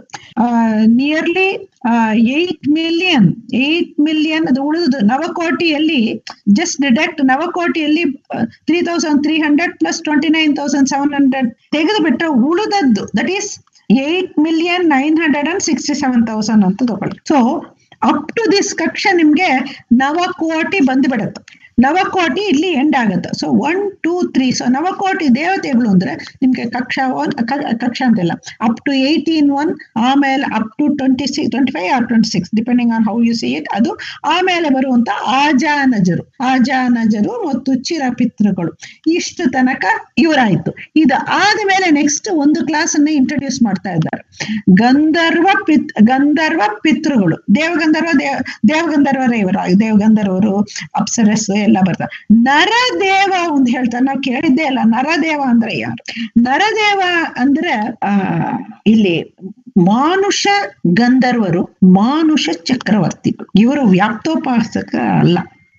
nearly eight million eight million ಅದು ಉಳಿದು ನವಕೋಟಿಯಲ್ಲಿ ಜಸ್ಟ್ ಡಿಡಕ್ಟ್ ನವಕೋಟಿಯಲ್ಲಿ three thousand three hundred plus twenty nine thousand seven hundred ತೆಗೆದು ಬಿಟ್ರೆ ಉಳಿದದ್ದು that is eight million nine hundred and sixty seven thousand ಅಂತ ತಗೊಳ್ಳಿ ಸೊ ಅಪ್ ಟು ದಿಸ್ ಕಕ್ಷ ನಿಮ್ಗೆ ನವಕೋಟಿ ಬಂದ್ಬಿಡತ್ತೆ ನವಕೋಟಿ ಇಲ್ಲಿ ಎಂಡ್ ಆಗುತ್ತೆ so one two three so ನವಕೋಟಿ ದೇವತೆಗಳು ಅಂದ್ರೆ ನಿಮ್ಗೆ ಕಕ್ಷ ಒನ್ ಕಕ್ಷ ಅಂತಿಲ್ಲ ಅಪ್ ಟು ಏಯ್ಟೀನ್ ಒನ್ ಆಮೇಲೆ up to twenty six twenty five or twenty six depending on how you see it ಅದು ಆಮೇಲೆ ಬರುವಂತ ಆಜಾನಜರು ಆಜಾನಜರು ಮತ್ತು ಚಿರಪಿತೃಗಳು ಇಷ್ಟು ತನಕ ಇವರಾಯ್ತು ಇದು ಆದ್ಮೇಲೆ ನೆಕ್ಸ್ಟ್ ಒಂದು ಕ್ಲಾಸ್ ಅನ್ನ ಇಂಟ್ರೊಡ್ಯೂಸ್ ಮಾಡ್ತಾ ಇದ್ದಾರೆ ಗಂಧರ್ವ ಪಿತ್ ಗಂಧರ್ವ ಪಿತೃಗಳು ದೇವಗಂಧರ್ವ ದೇವ ದೇವಗಂಧರ್ವರೇ ಇವರು ದೇವಗಂಧರ್ವರು ಅಪ್ಸರಸ್ ಎಲ್ಲ ಬರ್ತಾರೆ ನರದೇವ ಒಂದು ಹೇಳ್ತಾರೆ ನಾವು ಕೇಳಿದ್ದೇ ಇಲ್ಲ ನರದೇವ ಅಂದ್ರೆ ಯಾರು ನರದೇವ ಅಂದ್ರೆ ಆ ಇಲ್ಲಿ ಮಾನುಷ ಗಂಧರ್ವರು ಮಾನುಷ ಚಕ್ರವರ್ತಿಗಳು ಇವರು ವ್ಯಾಪ್ತೋಪಾಸಕ ಅಲ್ಲ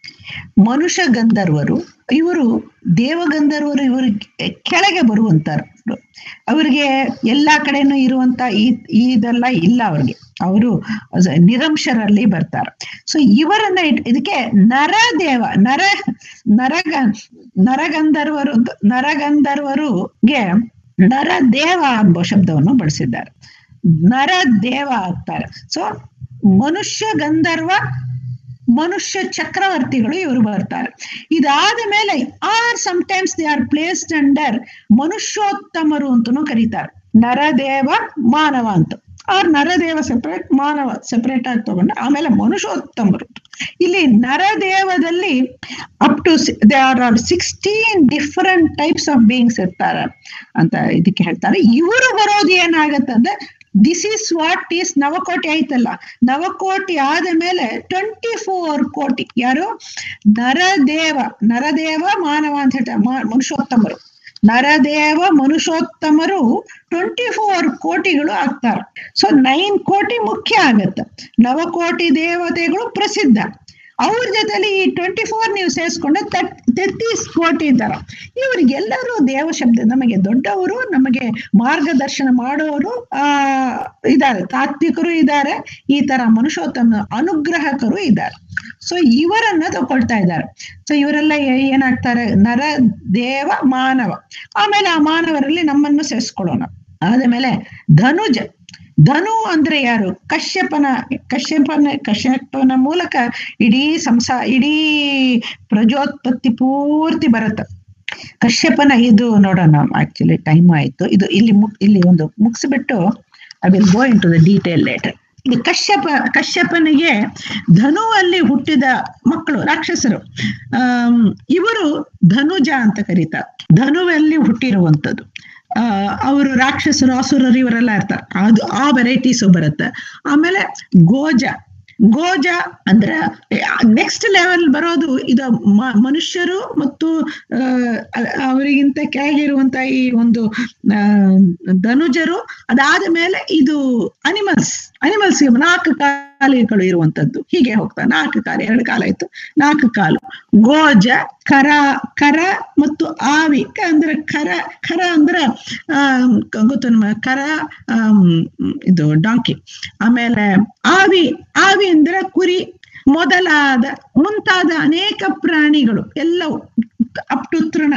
ಮನುಷ್ಯ ಗಂಧರ್ವರು ಇವರು ದೇವಗಂಧರ್ವರು ಇವ್ರಿಗೆ ಕೆಳಗೆ ಬರುವಂತರು ಅವರಿಗೆ ಎಲ್ಲಾ ಕಡೆನೂ ಇರುವಂತ ಈ ಇದೆಲ್ಲ ಇಲ್ಲ ಅವ್ರಿಗೆ ಅವರು ನಿರಂಶರಲ್ಲಿ ಬರ್ತಾರೆ ಸೊ ಇವರನ್ನ ಇಟ್- ಇದಕ್ಕೆ ನರದೇವ ನರ ನರಗ ನರಗಂಧರ್ವರು ನರಗಂಧರ್ವರುಗೆ ನರದೇವ ಎಂಬ ಶಬ್ದವನ್ನು ಬಳಸಿದ್ದಾರೆ ನರದೇವ ಆಗ್ತಾರೆ ಸೊ ಮನುಷ್ಯ ಗಂಧರ್ವ ಮನುಷ್ಯ ಚಕ್ರವರ್ತಿಗಳು ಇವರು ಬರ್ತಾರೆ ಇದಾದ ಮೇಲೆ or times they are placed under ಮನುಷ್ಯೋತ್ತಮರು ಅಂತನೂ ಕರೀತಾರೆ ನರದೇವ ಮಾನವ ಅಂತ ಆರ್ ನರದೇವ ಸೆಪರೇಟ್ ಮಾನವ ಸೆಪರೇಟ್ ಆಗಿ ತಗೊಂಡು ಆಮೇಲೆ ಮನುಷ್ಯೋತ್ತಮರು ಇಲ್ಲಿ ನರದೇವದಲ್ಲಿ up to they are are sixteen different types of beings ಇರ್ತಾರೆ ಅಂತ ಇದಕ್ಕೆ ಹೇಳ್ತಾರೆ ಇವರು ಬರೋದು ಏನಾಗತ್ತೆ ಅಂದ್ರೆ ದಿಸ್ ಈಸ್ ವಾಟ್ ಈಸ್ ನವಕೋಟಿ ಆಯ್ತಲ್ಲ ನವಕೋಟಿ ಆದ ಮೇಲೆ ಟ್ವೆಂಟಿ ಫೋರ್ ಕೋಟಿ ಯಾರು ನರದೇವ ನರದೇವ ಮಾನವ ಅಂತ ಹೇಳ್ತಾರೆ ಮಾ- ಮನುಷ್ಯೋತ್ತಮರು ನರದೇವ ಮನುಷ್ಯೋತ್ತಮರು ಟ್ವೆಂಟಿ ಫೋರ್ ಕೋಟಿಗಳು ಆಗ್ತಾರೆ ಸೊ ನೈನ್ ಕೋಟಿ ಮುಖ್ಯ ಆಗತ್ತೆ ನವಕೋಟಿ ದೇವತೆಗಳು ಪ್ರಸಿದ್ಧ ಅವ್ರ ಜೊತೆಲಿ ಈ ಟ್ವೆಂಟಿ ಫೋರ್ ನೀವು ಸೇರಿಸ್ಕೊಂಡ್ರೆ ತಟ್ ತೆತ್ತೀಸ್ ಕೋಟಿ ಇದ್ದಾರ ಇವರಿಗೆಲ್ಲರೂ ದೇವ ಶಬ್ದ ನಮಗೆ ದೊಡ್ಡವರು ನಮಗೆ ಮಾರ್ಗದರ್ಶನ ಮಾಡೋರು ಆ ಇದ್ದಾರೆ ತಾತ್ವಿಕರು ಇದ್ದಾರೆ ಈ ತರ ಮನುಷ್ಯೋತ್ತಮ ಅನುಗ್ರಹಕರು ಇದ್ದಾರೆ ಸೊ ಇವರನ್ನ ತಗೊಳ್ತಾ ಇದ್ದಾರೆ ಸೊ ಇವರೆಲ್ಲ ಏ- ಏನಾಗ್ತಾರೆ ನರ ದೇವ ಮಾನವ ಆಮೇಲೆ ಆ ಮಾನವರಲ್ಲಿ ನಮ್ಮನ್ನು ಸೇರಿಸ್ಕೊಳ್ಳೋಣ ಆದಮೇಲೆ ಧನುಜ ಧನು ಅಂದ್ರೆ ಯಾರು ಕಶ್ಯಪನ ಕಶ್ಯಪನ ಕಶ್ಯಪನ ಮೂಲಕ ಇಡೀ ಸಂಸಾ ಇಡೀ ಪ್ರಜೋತ್ಪತ್ತಿ ಪೂರ್ತಿ ಬರುತ್ತೆ ಕಶ್ಯಪನ ಇದು ನೋಡೋಣ ಆಕ್ಚುಲಿ ಟೈಮ್ ಆಯ್ತು ಇದು ಇಲ್ಲಿ ಮುಗ್ ಇಲ್ಲಿ ಒಂದು ಮುಗಿಸ್ಬಿಟ್ಟು I will go into the detail later ಈ ಕಶ್ಯಪ ಕಶ್ಯಪನಿಗೆ ಧನುವಲ್ಲಿ ಹುಟ್ಟಿದ ಮಕ್ಕಳು ರಾಕ್ಷಸರು ಆಮ್, ಇವರು ಧನುಜ ಅಂತ ಕರೀತಾರೆ ಧನುವಲ್ಲಿ ಹುಟ್ಟಿರುವಂಥದ್ದು ಆ ಅವರು ರಾಕ್ಷಸರು ಅಸುರರು ಇವರೆಲ್ಲ ಇರ್ತಾರೆ ಅದು ಆ ವೆರೈಟೀಸು ಬರುತ್ತೆ ಆಮೇಲೆ ಗೋಜ ಗೋಜ ಅಂದ್ರೆ ನೆಕ್ಸ್ಟ್ ಲೆವೆಲ್ ಬರೋದು ಇದು ಮ- ಮನುಷ್ಯರು ಮತ್ತು ಆ, ಅ- ಅವರಿಗಿಂತ ಕೆಳಗಿರುವಂತ ಈ ಒಂದು ಆ, ಧನುಜರು ಅದಾದ ಮೇಲೆ ಇದು ಅನಿಮಲ್ಸ್ ಅನಿಮಲ್ಸ್ ನಾಲ್ಕು ಕಾಲಿಗಳು ಇರುವಂತದ್ದು ಹೀಗೆ ಹೋಗ್ತಾ ನಾಲ್ಕು ಕಾಲು ಎರಡು ಕಾಲ ಆಯ್ತು ನಾಲ್ಕು ಕಾಲು ಗೋಜ ಕರ ಕರ ಮತ್ತು ಆವಿ ಕ ಅಂದ್ರೆ ಕರ ಕರ ಅಂದ್ರೆ ಆ ಗೊತ್ತು ನಮ್ಮ ಕರ ಆಮ್, ಇದು ಡಾಂಕಿ ಆಮೇಲೆ ಆವಿ ಆವಿ ಅಂದ್ರೆ ಕುರಿ ಮೊದಲಾದ ಮುಂತಾದ ಅನೇಕ ಪ್ರಾಣಿಗಳು ಎಲ್ಲವೂ ಅಪ್ ಟು ತೃಣ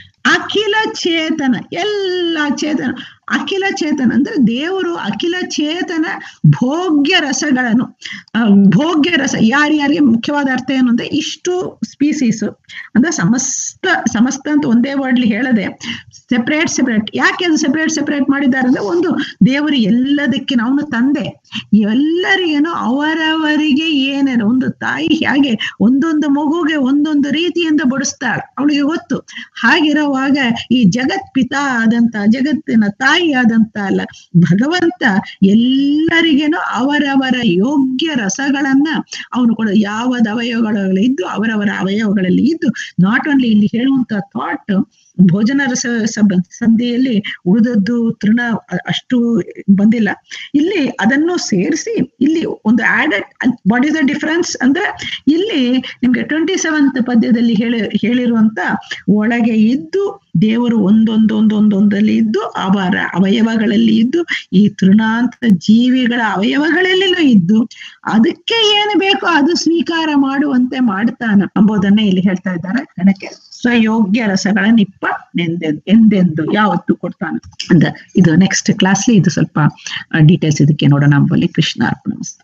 ಅಖಿಲ ಚೇತನ ಎಲ್ಲ ಚೇತನ ಅಖಿಲ ಚೇತನ ಅಂದ್ರೆ ದೇವರು ಅಖಿಲ ಚೇತನ ಭೋಗ್ಯ ರಸಗಳನ್ನು ಆ, ಭೋಗ್ಯ ರಸ ಯಾರ್ಯಾರಿಗೆ ಮುಖ್ಯವಾದ ಅರ್ಥ ಏನು ಅಂದ್ರೆ ಇಷ್ಟು ಸ್ಪೀಸೀಸ್ ಅಂದ್ರೆ ಸಮಸ್ತ ಸಮಸ್ತ ಅಂತ ಒಂದೇ ವರ್ಡ್ಲಿ ಹೇಳದೆ ಸೆಪರೇಟ್ ಸೆಪರೇಟ್ ಯಾಕೆ ಅದು ಸೆಪರೇಟ್ ಸೆಪರೇಟ್ ಮಾಡಿದ್ದಾರೆ ಅಂದ್ರೆ ಒಂದು ದೇವರು ಎಲ್ಲದಕ್ಕೆ ಅವನು ತಂದೆ ಎಲ್ಲರಿಗೇನು ಅವರವರಿಗೆ ಏನೇನು ಒಂದು ತಾಯಿ ಹೇಗೆ ಒಂದೊಂದು ಮಗುಗೆ ಒಂದೊಂದು ರೀತಿಯಿಂದ ಬಡಿಸ್ತಾಳೆ ಅವಳಿಗೆ ಗೊತ್ತು ಹಾಗಿರುವಾಗ ಈ ಜಗತ್ ಪಿತಾ ಆದಂತ ಜಗತ್ತಿನ ತಾಯಿ ಆದಂತ ಅಲ್ಲ ಭಗವಂತ ಎಲ್ಲರಿಗೇನು ಅವರವರ ಯೋಗ್ಯ ರಸಗಳನ್ನ ಅವನು ಕೊಡ ಯಾವದ ಅವಯವಗಳಲ್ಲಿ ಇದ್ದು ಅವರವರ ಅವಯವಗಳಲ್ಲಿ ಇದ್ದು ನಾಟ್ ಓನ್ಲಿ ಇಲ್ಲಿ ಹೇಳುವಂತ ಥಾಟ್ ಭೋಜನ ರಸ ಸಬ- ಸಂಧಿಯಲ್ಲಿ ಉಳಿದದ್ದು ತೃಣ ಅ- ಅಷ್ಟು ಬಂದಿಲ್ಲ ಇಲ್ಲಿ ಅದನ್ನು ಸೇರಿಸಿ ಇಲ್ಲಿ ಒಂದು added what is the difference ಅಂದ್ರೆ ಇಲ್ಲಿ ನಿಮ್ಗೆ ಟ್ವೆಂಟಿ ಸೆವೆಂತ್ ಪದ್ಯದಲ್ಲಿ ಹೇಳಿ ಹೇಳಿರುವಂತ ಒಳಗೆ ಇದ್ದು ದೇವರು ಒಂದೊಂದು ಒಂದೊಂದೊಂದಲ್ಲಿ ಇದ್ದು ಅವರ ಅವಯವಗಳಲ್ಲಿ ಇದ್ದು ಈ ತೃಣಾಂತ ಜೀವಿಗಳ ಅವಯವಗಳಲ್ಲಿನೂ ಇದ್ದು ಅದಕ್ಕೆ ಏನು ಬೇಕೋ ಅದು ಸ್ವೀಕಾರ ಮಾಡುವಂತೆ ಮಾಡ್ತಾನ ಎಂಬುದನ್ನ ಇಲ್ಲಿ ಹೇಳ್ತಾ ಇದ್ದಾರೆ ಕಣಕ್ಕೆ ಸ್ವಯೋಗ್ಯ ರಸಗಳ ನಿಪ್ಪ ನೆಂದೆಂದು ಎಂದೆಂದು ಯಾವತ್ತು ಕೊಡ್ತಾನ ಅಂತ ಇದು ನೆಕ್ಸ್ಟ್ ಕ್ಲಾಸ್ಲಿ ಇದು ಸ್ವಲ್ಪ ಡೀಟೇಲ್ಸ್ ಇದಕ್ಕೆ ನೋಡೋಣ ಅಂಬಲ್ಲಿ ಕೃಷ್ಣ ಅರ್ಪಣ